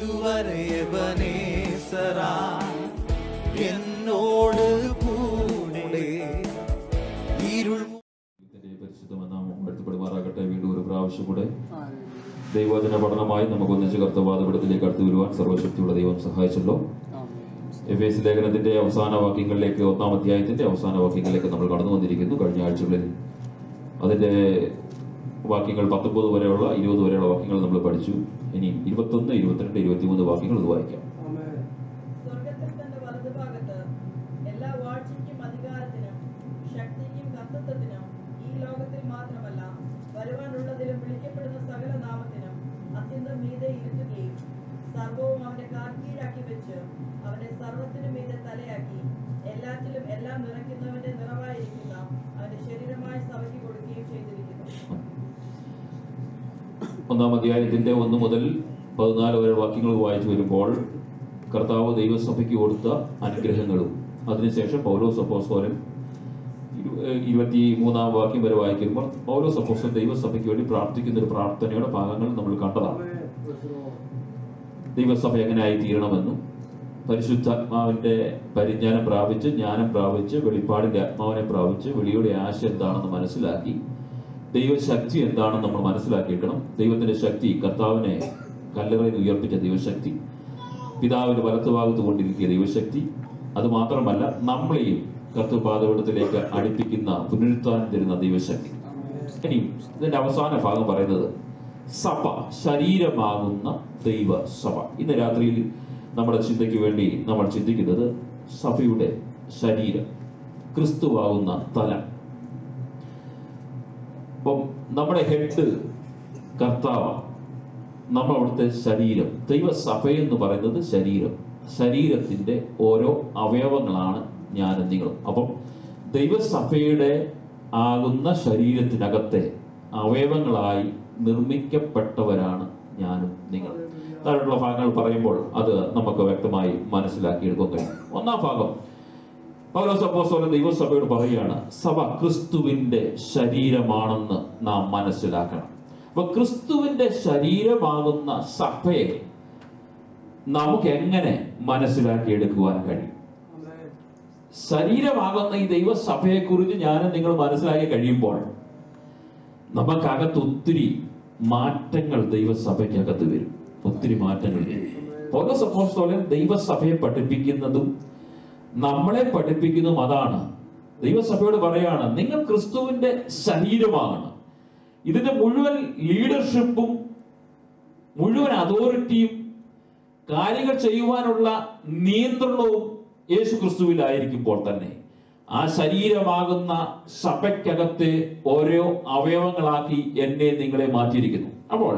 ഇതുവരെ എബനേസറാ എന്നോട് കൂടെ ഇരുൾ ഇതിന്റെ പരിശുദ്ധമായ നാമം വാഴ്ത്തപ്പെടുമാറാകട്ടെ വീണ്ടും ഒരു പ്രാവശ്യം കൂടെ ദൈവവചന പഠനമായി നമുക്ക് ഒന്നിച്ച് കർത്തവാദപടത്തിലേക്ക് അടുത്ത് വരുവാൻ സർവശക്തിയുള്ള ദൈവം സഹായിച്ചല്ലോ എഫ് എസ് ലേഖനത്തിന്റെ അവസാന വാക്യങ്ങളിലേക്ക് ഒന്നാം അധ്യായത്തിന്റെ അവസാന വാക്യങ്ങളിലേക്ക് നമ്മൾ കടന്നു വന്നിരിക്കുന്നു കഴിഞ്ഞ ആഴ്ചകളിൽ അതിന്റെ വാക്യങ്ങൾ പത്തൊമ്പത് വരെയുള്ള ഇരുപത് വരെയുള്ള വാക്യങ്ങൾ നമ്മൾ പഠിച്ചു ഇനി ഇരുപത്തൊന്ന് ഇരുപത്തിരണ്ട് ഇരുപത്തിമൂന്ന് വാക്യങ്ങൾ ഇത് വായിക്കാം സ്വർഗത്തിൽ തന്റെ വലതുഭാഗത്ത് എല്ലാ വാഴ്ചയ്ക്കും അധികാരത്തിനും ശക്തിക്കും കർത്തൃത്വത്തിനും ഈ ലോകത്തിൽ മാത്രമല്ല വരുവാനുള്ളതിലും വിളിക്കപ്പെടുന്ന സകല നാമത്തിനും അത്യന്തം മീതെ ഇരുത്തുകയും സർവവും അവന്റെ കാൽക്കീഴാക്കി വെച്ച് അവനെ സർവത്തിനും മീതെ തലയാക്കി എല്ലാറ്റിലും എല്ലാം നിറയ്ക്കുന്നവന്റെ നിറവായിരിക്കുന്ന അവന്റെ ശരീരമായ സഭയ്ക്ക് കൊടുക്കുകയും ചെയ്തിരിക്കുന്നു ഒന്നാം അധ്യായത്തിന്റെ ഒന്ന് മുതൽ പതിനാല് വരെ വാക്യങ്ങൾ വായിച്ചു വരുമ്പോൾ കർത്താവ് ദൈവസഭയ്ക്ക് കൊടുത്ത അനുഗ്രഹങ്ങളും അതിനുശേഷം പൗലോസ് അപ്പോസ്തലൻ ഇരു- ഏഹ് ഇരുപത്തി മൂന്നാം വാക്യം വരെ വായിക്കുമ്പോൾ പൗലോസ് അപ്പോസ്തലൻ ദൈവസഭയ്ക്ക് വേണ്ടി പ്രാർത്ഥിക്കുന്ന ഒരു പ്രാർത്ഥനയുടെ ഭാഗങ്ങൾ നമ്മൾ കണ്ടതാണ് ദൈവസഭ എങ്ങനെയായി തീരണമെന്നും പരിശുദ്ധാത്മാവിന്റെ പരിജ്ഞാനം പ്രാപിച്ച് ജ്ഞാനം പ്രാപിച്ച് വെളിപ്പാടിന്റെ ആത്മാവിനെ പ്രാപിച്ച് വെളിയുടെ ആശ എന്താണെന്ന് മനസ്സിലാക്കി ദൈവശക്തി എന്താണെന്ന് നമ്മൾ മനസ്സിലാക്കിയിരിക്കണം ദൈവത്തിന്റെ ശക്തി കർത്താവിനെ കല്ലറയിൽ ഉയർപ്പിച്ച ദൈവശക്തി പിതാവിന്റെ വലത്തുഭാഗത്ത് കൊണ്ടിരിക്കിയ ദൈവശക്തി അത് മാത്രമല്ല നമ്മളെയും കർത്തൃപാതപടത്തിലേക്ക് അടുപ്പിക്കുന്ന പുനരുത്ഥാനം തരുന്ന ദൈവശക്തി ഇനി ഇതിന്റെ അവസാന ഭാഗം പറയുന്നത് സഭ ശരീരമാകുന്ന ദൈവ സഭ ഇന്ന് രാത്രിയിൽ നമ്മുടെ ചിന്തയ്ക്ക് വേണ്ടി നമ്മൾ ചിന്തിക്കുന്നത് സഭയുടെ ശരീരം ക്രിസ്തുവാകുന്ന തലം അപ്പം നമ്മുടെ ഹെഡ് കർത്താവ് നമ്മൾ അവിടുത്തെ ശരീരം ദൈവസഭ എന്ന് പറയുന്നത് ശരീരം ശരീരത്തിന്റെ ഓരോ അവയവങ്ങളാണ് ഞാനും നിങ്ങളും അപ്പം ദൈവസഭയുടെ ആകുന്ന ശരീരത്തിനകത്തെ അവയവങ്ങളായി നിർമ്മിക്കപ്പെട്ടവരാണ് ഞാനും നിങ്ങളും താഴെയുള്ള ഭാഗങ്ങൾ പറയുമ്പോൾ അത് നമുക്ക് വ്യക്തമായി മനസ്സിലാക്കിയെടുക്കാൻ കഴിയും ഒന്നാം ഭാഗം പൗലോസ് അപ്പോസ്തലൻ ദൈവസഭയോട് പറയുകയാണ് സഭ ക്രിസ്തുവിന്റെ ശരീരമാണെന്ന് നാം മനസ്സിലാക്കണം അപ്പൊ ക്രിസ്തുവിന്റെ ശരീരമാകുന്ന സഭയെ നമുക്ക് എങ്ങനെ മനസ്സിലാക്കിയെടുക്കുവാൻ കഴിയും ശരീരമാകുന്ന ഈ ദൈവസഭയെ കുറിച്ച് ഞാനും നിങ്ങൾ മനസ്സിലാക്കി കഴിയുമ്പോൾ നമുക്കകത്ത് ഒത്തിരി മാറ്റങ്ങൾ ദൈവസഭയ്ക്കകത്ത് വരും ഒത്തിരി മാറ്റങ്ങൾ വരും പൗലോസ് അപ്പോസ്തലൻ ദൈവസഭയെ പഠിപ്പിക്കുന്നതും നമ്മളെ പഠിപ്പിക്കുന്നതും അതാണ് ദൈവസഭയോട് പറയാണ് നിങ്ങൾ ക്രിസ്തുവിന്റെ ശരീരമാണ് ഇതിന്റെ മുഴുവൻ ലീഡർഷിപ്പും മുഴുവൻ അതോറിറ്റിയും കാര്യങ്ങൾ ചെയ്യുവാനുള്ള നിയന്ത്രണവും യേശു ക്രിസ്തുവിലായിരിക്കുമ്പോൾ തന്നെ ആ ശരീരമാകുന്ന സഭയ്ക്കകത്തെ ഓരോ അവയവങ്ങളാക്കി എന്നെ നിങ്ങളെ മാറ്റിയിരിക്കുന്നു അപ്പോൾ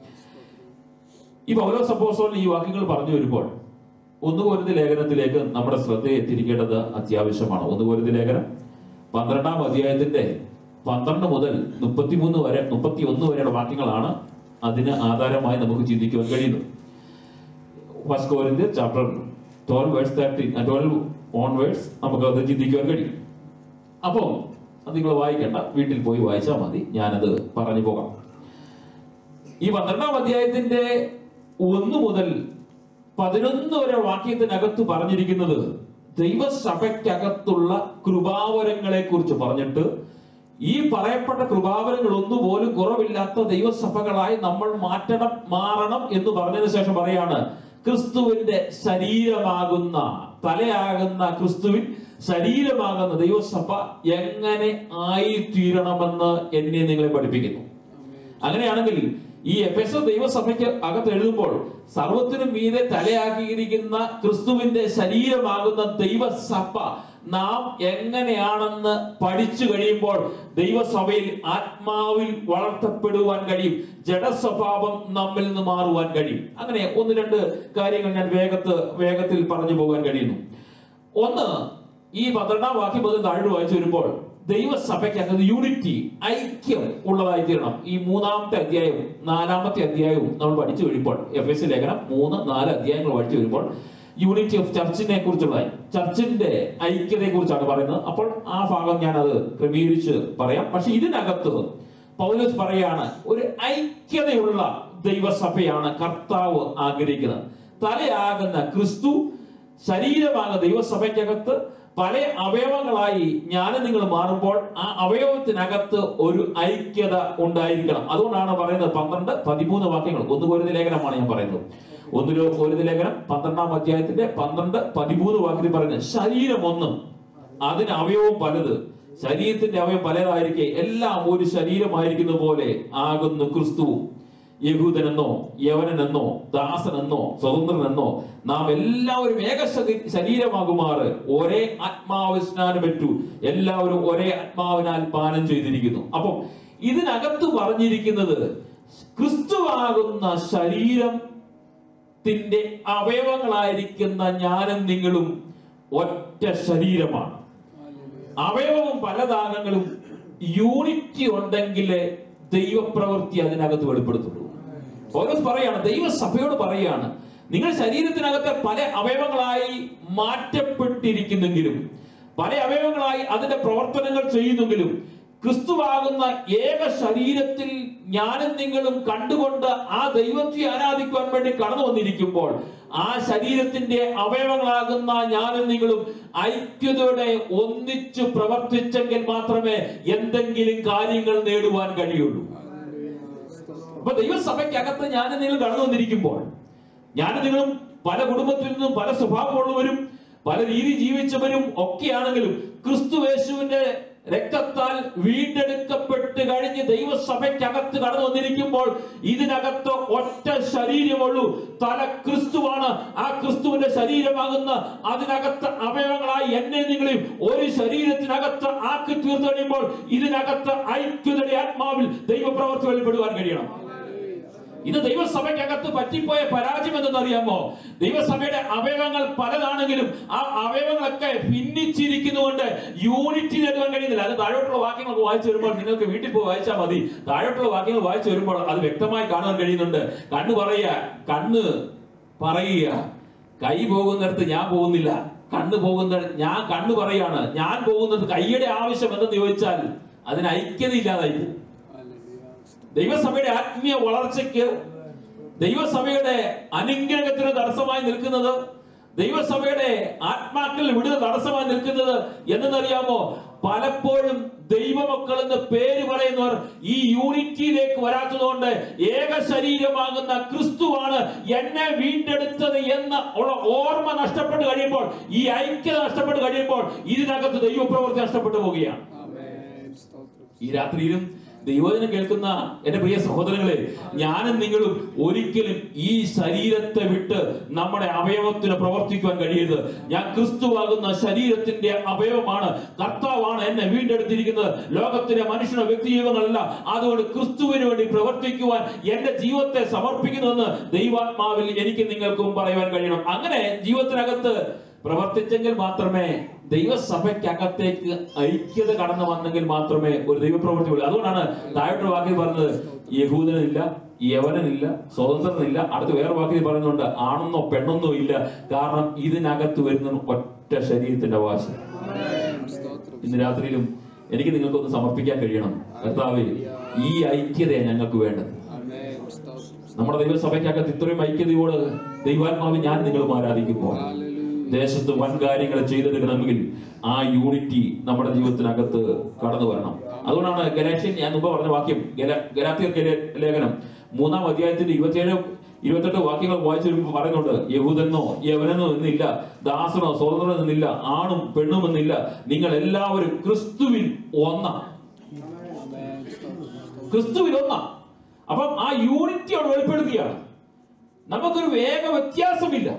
ഈ പൗലോസ് അപ്പോസ്തലൻ ഈ വാക്യങ്ങൾ പറഞ്ഞു വരുമ്പോൾ ഒന്ന് പോരുന്ന ലേഖനത്തിലേക്ക് നമ്മുടെ ശ്രദ്ധയെ എത്തിരിക്കേണ്ടത് അത്യാവശ്യമാണ് ഒന്ന് പോരുന്ന ലേഖനം പന്ത്രണ്ടാം അധ്യായത്തിന്റെ പന്ത്രണ്ട് മുതൽ മുപ്പത്തിമൂന്ന് വരെ മുപ്പത്തി ഒന്ന് വരെയുള്ള വാക്യങ്ങളാണ് അതിന് ആധാരമായി നമുക്ക് ചിന്തിക്കുവാൻ കഴിയുന്നത് first Corinth chapter twelve verse thirteen twelve on verse നമുക്ക് അത് ചിന്തിക്കുവാൻ കഴിയും അപ്പോൾ അത് നിങ്ങൾ വായിക്കേണ്ട വീട്ടിൽ പോയി വായിച്ചാൽ മതി ഞാനത് പറഞ്ഞു പോകാം ഈ പന്ത്രണ്ടാം അധ്യായത്തിന്റെ ഒന്ന് മുതൽ പതിനൊന്ന് വരെ വാക്യത്തിനകത്ത് പറഞ്ഞിരിക്കുന്നത് ദൈവസഭയ്ക്കകത്തുള്ള കൃപാവരങ്ങളെ കുറിച്ച് പറഞ്ഞിട്ട് ഈ പറയപ്പെട്ട കൃപാവരങ്ങൾ ഒന്നുപോലും കുറവില്ലാത്ത ദൈവസഭകളായി നമ്മൾ മാറ്റണം മാറണം എന്ന് പറഞ്ഞതിന് ശേഷം പറയാണ് ക്രിസ്തുവിന്റെ ശരീരമാകുന്ന തലയാകുന്ന ക്രിസ്തുവിൻ ശരീരമാകുന്ന ദൈവസഭ എങ്ങനെ ആയിത്തീരണമെന്ന് എന്നെ നിങ്ങളെ പഠിപ്പിക്കുന്നു അങ്ങനെയാണെങ്കിൽ ഈ എഫെസോ ദൈവസഭയ്ക്ക് അകത്ത് എഴുതുമ്പോൾ സർവത്തിനും മീതെ തലയാക്കിയിരിക്കുന്ന ക്രിസ്തുവിന്റെ ശരീരമാകുന്ന ദൈവസഭ നാം എങ്ങനെയാണെന്ന് പഠിച്ചു കഴിയുമ്പോൾ ദൈവസഭയിൽ ആത്മാവിൽ വളർത്തപ്പെടുവാൻ കഴിയും ജഡസ്വഭാവം നമ്മിൽ നിന്ന് മാറുവാൻ കഴിയും അങ്ങനെ ഒന്ന് രണ്ട് കാര്യങ്ങൾ ഞാൻ വേഗത്ത് വേഗത്തിൽ പറഞ്ഞു പോകാൻ കഴിയുന്നു ഒന്ന് ഈ പന്ത്രണ്ടാം വാക്യം മുതൽ താഴെ വായിച്ചു വരുമ്പോൾ ദൈവസഭയ്ക്കകത്ത് യൂണിറ്റി ഐക്യം ഉള്ളതായി തീരണം ഈ മൂന്നാമത്തെ അധ്യായവും നാലാമത്തെ അധ്യായവും നമ്മൾ പഠിച്ചു കഴിയുമ്പോൾ എഫ് എസ് ലേഖനം മൂന്ന് നാല് അധ്യായങ്ങൾ പഠിച്ചു വരുമ്പോൾ യൂണിറ്റി ഓഫ് ചർച്ചിനെ കുറിച്ചുള്ള ചർച്ചിന്റെ ഐക്യതയെ കുറിച്ചാണ് പറയുന്നത് അപ്പോൾ ആ ഭാഗം ഞാൻ അത് ക്രമീകരിച്ച് പറയാം പക്ഷെ ഇതിനകത്ത് പൗലോസ് പറയാണ് ഒരു ഐക്യതയുള്ള ദൈവസഭയാണ് കർത്താവ് ആഗ്രഹിക്കുന്നത് തലയാകുന്ന ക്രിസ്തു ശരീരമാകുന്ന ദൈവസഭയ്ക്കകത്ത് പല അവയവങ്ങളായി ഞാനും നിങ്ങൾ മാറുമ്പോൾ ആ അവയവത്തിനകത്ത് ഒരു ഐക്യത ഉണ്ടായിരിക്കണം അതുകൊണ്ടാണ് പറയുന്നത് പന്ത്രണ്ട് പതിമൂന്ന് വാക്യങ്ങൾ ഒന്ന് പോരുന്ന ലേഖനമാണ് ഞാൻ പറയുന്നത് ഒന്നിലോ പോരുന്ന ലേഖനം പന്ത്രണ്ടാം അധ്യായത്തിന്റെ പന്ത്രണ്ട് പതിമൂന്ന് വാക്യത്തിൽ പറയുന്നത് ശരീരം ഒന്ന് അതിന് അവയവം പലത് ശരീരത്തിന്റെ അവയവം പലതായിരിക്കെ എല്ലാം ഒരു ശരീരമായിരിക്കുന്ന പോലെ ആകുന്നു ക്രിസ്തുവും യഹൂദനെന്നോ യവനനെന്നോ ദാസനെന്നോ സ്വതന്ത്രനെന്നോ നാം എല്ലാവരും ഏക ശരീ- ശരീരമാകുമാറ് ഒരേ ആത്മാവ് സ്നാനം പറ്റൂ എല്ലാവരും ഒരേ ആത്മാവിനാൽ പാനം ചെയ്തിരിക്കുന്നു അപ്പം ഇതിനകത്ത് പറഞ്ഞിരിക്കുന്നത് ക്രിസ്തുവാകുന്ന ശരീരത്തിന്റെ അവയവങ്ങളായിരിക്കുന്ന ഞാനും നിങ്ങളും ഒറ്റ ശരീരമാണ് അവയവവും പല ഭാഗങ്ങളും യൂണിറ്റി ഉണ്ടെങ്കിലേ ദൈവപ്രവൃത്തി അതിനകത്ത് വെളിപ്പെടുത്തുള്ളൂ പൗലോസ് പറയാണ് ദൈവസഭയോട് പറയാണ് നിങ്ങൾ ശരീരത്തിനകത്തെ പല അവയവങ്ങളായി മാറ്റപ്പെട്ടിരിക്കുന്നെങ്കിലും പല അവയവങ്ങളായി അതിന്റെ പ്രവർത്തനങ്ങൾ ചെയ്യുന്നെങ്കിലും ക്രിസ്തുവാകുന്ന ഏക ശരീരത്തിൽ ഞാനും നിങ്ങളും കണ്ടുകൊണ്ട് ആ ദൈവത്തെ ആരാധിക്കുവാൻ വേണ്ടി കടന്നു വന്നിരിക്കുമ്പോൾ ആ ശരീരത്തിന്റെ അവയവങ്ങളാകുന്ന ഞാനും നിങ്ങളും ഐക്യതയോടെ ഒന്നിച്ചു പ്രവർത്തിച്ചെങ്കിൽ മാത്രമേ എന്തെങ്കിലും കാര്യങ്ങൾ നേടുവാൻ കഴിയുള്ളൂ അപ്പൊ ദൈവസഭയ്ക്കകത്ത് ഞാൻ നിങ്ങൾ കടന്നു വന്നിരിക്കുമ്പോൾ ഞാൻ നിങ്ങളും പല കുടുംബത്തിൽ നിന്നും പല സ്വഭാവമുള്ളവരും പല രീതി ജീവിച്ചവരും ഒക്കെയാണെങ്കിലും ക്രിസ്തുവേശുവിന്റെ രക്തത്താൽ വീണ്ടെടുക്കപ്പെട്ട് കഴിഞ്ഞ് ദൈവസഭയ്ക്കകത്ത് കടന്നു വന്നിരിക്കുമ്പോൾ ഇതിനകത്ത് ഒറ്റ ശരീരമുള്ളൂ തല ക്രിസ്തുവാണ് ആ ക്രിസ്തുവിന്റെ ശരീരമാകുന്ന അതിനകത്ത് അവയവങ്ങളായി എന്നെ നിങ്ങളെയും ഒരു ശരീരത്തിനകത്ത് ആക്കി തീർന്നു കഴിയുമ്പോൾ ഇതിനകത്ത് ഐക്യതയുടെ ആത്മാവിൽ ദൈവപ്രവർത്തി വെളിപ്പെടുവാൻ കഴിയണം ഇത് ദൈവസഭയ്ക്കകത്ത് പറ്റിപ്പോയ പരാജയം എന്തെന്നറിയാമോ ദൈവസഭയുടെ അവയവങ്ങൾ പലതാണെങ്കിലും ആ അവയവങ്ങളൊക്കെ ഭിന്നിച്ചിരിക്കുന്നതുകൊണ്ട് യൂണിറ്റി നേടുവാൻ കഴിയുന്നില്ല അത് താഴോട്ടുള്ള വാക്യങ്ങൾ വായിച്ചു വരുമ്പോൾ നിങ്ങൾക്ക് വീട്ടിൽ പോയി വായിച്ചാൽ മതി താഴോട്ടുള്ള വാക്യങ്ങൾ വായിച്ചു വരുമ്പോൾ അത് വ്യക്തമായി കാണാൻ കഴിയുന്നുണ്ട് കണ്ണ് പറയുക കണ്ണ് പറയുക കൈ പോകുന്നിടത്ത് ഞാൻ പോകുന്നില്ല കണ്ണ് പോകുന്ന ഞാൻ കണ്ണ് പറയാണ് ഞാൻ പോകുന്നത് കൈയുടെ ആവശ്യം എന്തെന്ന് ചോദിച്ചാൽ അതിന് ഐക്യത ഇല്ലാതായി പോകും ദൈവസഭയുടെ ആത്മീയ വളർച്ചയ്ക്ക് ദൈവസഭയുടെ അനുഗ്രഹത്തിന് തടസ്സമായി നിൽക്കുന്നത് ദൈവസഭയുടെ ആത്മാക്കളിൽ വിടുത തടസ്സമായി നിൽക്കുന്നത് എന്തെന്നറിയാമോ പലപ്പോഴും ദൈവമക്കൾ എന്ന് പേര് പറയുന്നവർ ഈ യൂണിറ്റിയിലേക്ക് വരാത്തതുകൊണ്ട് ഏക ശരീരമാകുന്ന ക്രിസ്തുവാണ് എന്നെ വീണ്ടെടുത്തത് എന്ന് ഉള്ള ഓർമ്മ നഷ്ടപ്പെട്ട് കഴിയുമ്പോൾ ഈ ഐക്യത നഷ്ടപ്പെട്ട് കഴിയുമ്പോൾ ഇതിനകത്ത് ദൈവപ്രവൃത്തി നഷ്ടപ്പെട്ടു പോവുകയാണ് ഈ രാത്രിയിലും ദൈവജനം കേൾക്കുന്ന എന്റെ പ്രിയ സഹോദരങ്ങളെ ഞാനും നിങ്ങളും ഒരിക്കലും ഈ ശരീരത്തെ വിട്ട് നമ്മുടെ അവയവത്തിന് പ്രവർത്തിക്കുവാൻ കഴിയരുത് ഞാൻ ക്രിസ്തുവാകുന്ന ശരീരത്തിന്റെ അവയവമാണ് കർത്താവാണ് എന്നെ വീണ്ടെടുത്തിരിക്കുന്നത് ലോകത്തിലെ മനുഷ്യനോ വ്യക്തി ജീവങ്ങളല്ല അതുകൊണ്ട് ക്രിസ്തുവിന് വേണ്ടി പ്രവർത്തിക്കുവാൻ എന്റെ ജീവിതത്തെ സമർപ്പിക്കുന്നുവെന്ന് ദൈവാത്മാവിൽ എനിക്ക് നിങ്ങൾക്കും പറയുവാൻ കഴിയണം അങ്ങനെ ജീവിതത്തിനകത്ത് പ്രവർത്തിച്ചെങ്കിൽ മാത്രമേ ദൈവസഭയ്ക്കകത്തേക്ക് ഐക്യത കടന്നു വന്നെങ്കിൽ മാത്രമേ ഒരു ദൈവപ്രവൃത്തി ഉള്ളൂ അതുകൊണ്ടാണ് താഴോട്ട് വാക്കിൽ പറഞ്ഞത് യഹൂദനില്ല യവനനില്ല സ്വതന്ത്രനില്ല അടുത്ത് വേറെ വാക്കിൽ പറയുന്നുണ്ട് ആണെന്നോ പെണ്ണെന്നോ ഇല്ല കാരണം ഇതിനകത്ത് വരുന്ന ഒറ്റ ശരീരത്തിന്റെ അവകാശം ഇന്ന് രാത്രിയിലും എനിക്ക് നിങ്ങൾക്കൊന്ന് സമർപ്പിക്കാൻ കഴിയണം കർത്താവേ ഈ ഐക്യതയാണ് ഞങ്ങൾക്ക് വേണ്ടത് നമ്മുടെ ദൈവസഭയ്ക്കകത്ത് ഇത്രയും ഐക്യതയോട് ദൈവാത്മാവ് ഞാൻ നിങ്ങളും ആരാധിക്കുമ്പോൾ ദേശത്ത് വൻ കാര്യങ്ങൾ ചെയ്തെടുക്കണമെങ്കിൽ ആ യൂണിറ്റി നമ്മുടെ ജീവിതത്തിനകത്ത് കടന്നു വരണം അതുകൊണ്ടാണ് ഗലാഷ്യൻ ഞാൻ മുമ്പ് പറഞ്ഞ വാക്യം ഗല- ഗലാത്യർക്ക് ലേ- ലേഖനം മൂന്നാം അധ്യായത്തിന്റെ ഇരുപത്തിയേഴ് ഇരുപത്തെട്ട് വാക്യങ്ങൾ വായിച്ചു വരുമ്പോൾ പറയുന്നുണ്ട് യഹൂദനോ യവനനോ എന്നില്ല ദാസനോ സ്വതന്ത്രനോ എന്നില്ല ആണും പെണ്ണും എന്നില്ല നിങ്ങൾ എല്ലാവരും ക്രിസ്തുവിൽ ഒന്നാണ് ക്രിസ്തുവിൽ ഒന്നാ അപ്പം ആ യൂണിറ്റി അവിടെ വെളിപ്പെടുത്തുകയാണ് നമുക്കൊരു വേഗ വ്യത്യാസമില്ല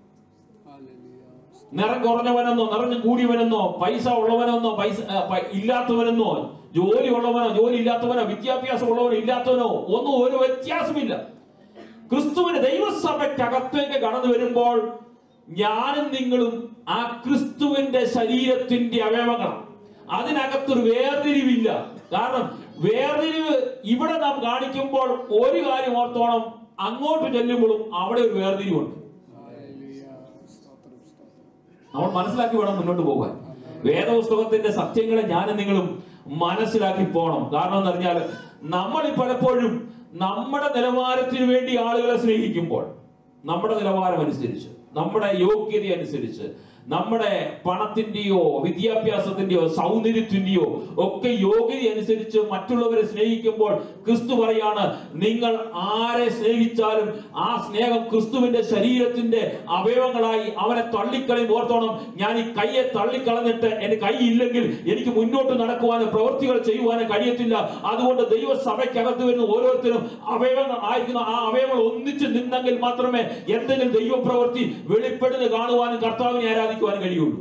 നിറം കുറഞ്ഞവനെന്നോ നിറഞ്ഞു കൂടിയവനെന്നോ പൈസ ഉള്ളവനെന്നോ പൈസ ആ, പ- ഇല്ലാത്തവനെന്നോ ജോലി ഉള്ളവനോ ജോലി ഇല്ലാത്തവനോ വിദ്യാഭ്യാസം ഉള്ളവനോ ഇല്ലാത്തവനോ ഒന്നും ഒരു വ്യത്യാസമില്ല ക്രിസ്തുവിന് ദൈവസഭയ്ക്കകത്തേക്ക് കടന്നു വരുമ്പോൾ ഞാനും നിങ്ങളും ആ ക്രിസ്തുവിന്റെ ശരീരത്തിന്റെ അവയവങ്ങളാണ് അതിനകത്തൊരു വേർതിരിവില്ല കാരണം വേർതിരിവ് ഇവിടെ നാം കാണിക്കുമ്പോൾ ഒരു കാര്യം ഓർത്തോണം അങ്ങോട്ട് ചെല്ലുമ്പോഴും അവിടെ ഒരു വേർതിരിവുണ്ട് നമ്മൾ മനസ്സിലാക്കി വേണം മുന്നോട്ട് പോകാൻ വേദപുസ്തകത്തിന്റെ സത്യങ്ങളെ ഞാനും നിങ്ങളും മനസ്സിലാക്കി പോകണം കാരണം എന്ന് പറഞ്ഞാൽ നമ്മൾ പലപ്പോഴും നമ്മുടെ നിലവാരത്തിന് വേണ്ടി ആളുകളെ സ്നേഹിക്കുമ്പോൾ നമ്മുടെ നിലവാരം അനുസരിച്ച് നമ്മുടെ യോഗ്യത അനുസരിച്ച് നമ്മുടെ പണത്തിന്റെയോ വിദ്യാഭ്യാസത്തിന്റെയോ സൗന്ദര്യത്തിന്റെയോ ഒക്കെ യോഗ്യത അനുസരിച്ച് മറ്റുള്ളവരെ സ്നേഹിക്കുമ്പോൾ ക്രിസ്തു പറയാണ് നിങ്ങൾ ആരെ സ്നേഹിച്ചാലും ആ സ്നേഹം ക്രിസ്തുവിന്റെ ശരീരത്തിന്റെ അവയവങ്ങളായി അവനെ തള്ളിക്കളയും ഓർത്തോണം ഞാൻ ഈ കയ്യെ തള്ളിക്കളഞ്ഞിട്ട് എന്റെ കൈ ഇല്ലെങ്കിൽ എനിക്ക് മുന്നോട്ട് നടക്കുവാനും പ്രവൃത്തികൾ ചെയ്യുവാനും കഴിയത്തില്ല അതുകൊണ്ട് ദൈവസഭയ്ക്കകത്ത് വരുന്ന ഓരോരുത്തരും അവയവങ്ങൾ ആയിരിക്കുന്ന ആ അവയവങ്ങൾ ഒന്നിച്ച് നിന്നെങ്കിൽ മാത്രമേ എന്തെങ്കിലും ദൈവപ്രവൃത്തി വെളിപ്പെടുന്നത് കാണുവാനും കർത്താവിനെ ആരാധിക്കുവാനും കഴിയുള്ളൂ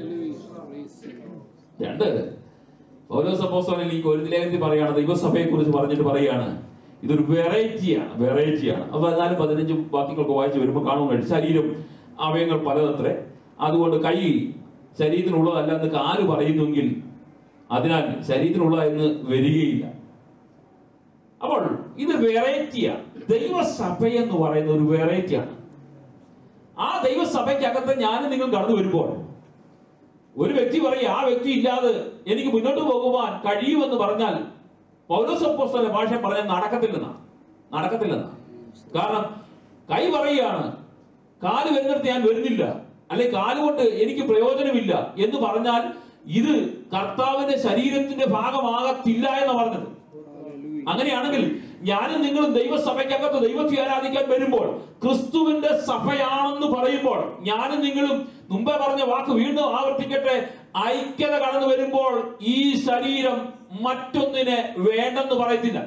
രണ്ട് പൗലോസ് അപ്പോസ്തലൻ ഈ ഒരു ലേഖനത്തിൽ പറയാണ് ദൈവസഭയെ കുറിച്ച് പറഞ്ഞിട്ട് പറയാണ് ഇതൊരു വെറൈറ്റിയാണ് വെറൈറ്റിയാണ് അപ്പൊ പതിനാലും പതിനഞ്ചും വാക്യങ്ങളൊക്കെ വായിച്ച് വരുമ്പോൾ കാണുവാൻ കഴിയും ശരീരം അവയങ്ങൾ പലതത്രേ അതുകൊണ്ട് കൈ ശരീരത്തിനുള്ളതല്ല എന്ന് കാല് പറയുന്നെങ്കിൽ അതിനാൽ ശരീരത്തിനുള്ളതെന്ന് വരികയില്ല അപ്പോൾ ഇത് വെറൈറ്റിയാണ് ദൈവസഭ എന്ന് പറയുന്ന ഒരു വെറൈറ്റിയാണ് ആ ദൈവസഭയ്ക്കകത്ത് ഞാനും നിങ്ങൾ കടന്നു വരുമ്പോൾ ഒരു വ്യക്തി പറയും ആ വ്യക്തി ഇല്ലാതെ എനിക്ക് മുന്നോട്ട് പോകുവാൻ കഴിയുമെന്ന് പറഞ്ഞാൽ പൗരസപ്പോസ്തല ഭാഷ പറഞ്ഞാൽ നടക്കത്തില്ലെന്നാണ് നടക്കത്തില്ലെന്നാണ് കാരണം കൈ പറയുകയാണ് കാല് വരുന്നിടത്ത് ഞാൻ വരുന്നില്ല അല്ലെ കാലുകൊണ്ട് എനിക്ക് പ്രയോജനമില്ല എന്ന് പറഞ്ഞാൽ ഇത് കർത്താവിന്റെ ശരീരത്തിന്റെ ഭാഗമാകത്തില്ല എന്ന് പറഞ്ഞത് അങ്ങനെയാണെങ്കിൽ ഞാനും നിങ്ങളും ദൈവസഭയ്ക്കകത്ത് ദൈവത്തെ ആരാധിക്കാൻ വരുമ്പോൾ ക്രിസ്തുവിന്റെ സഭയാണെന്ന് പറയുമ്പോൾ ഞാനും നിങ്ങളും മുമ്പേ പറഞ്ഞ വാക്ക് വീണ്ടും ആവർത്തിക്കട്ടെ ഐക്യത കടന്നു വരുമ്പോൾ ഈ ശരീരം മറ്റൊന്നിനെ വേണ്ടെന്ന് പറയത്തില്ല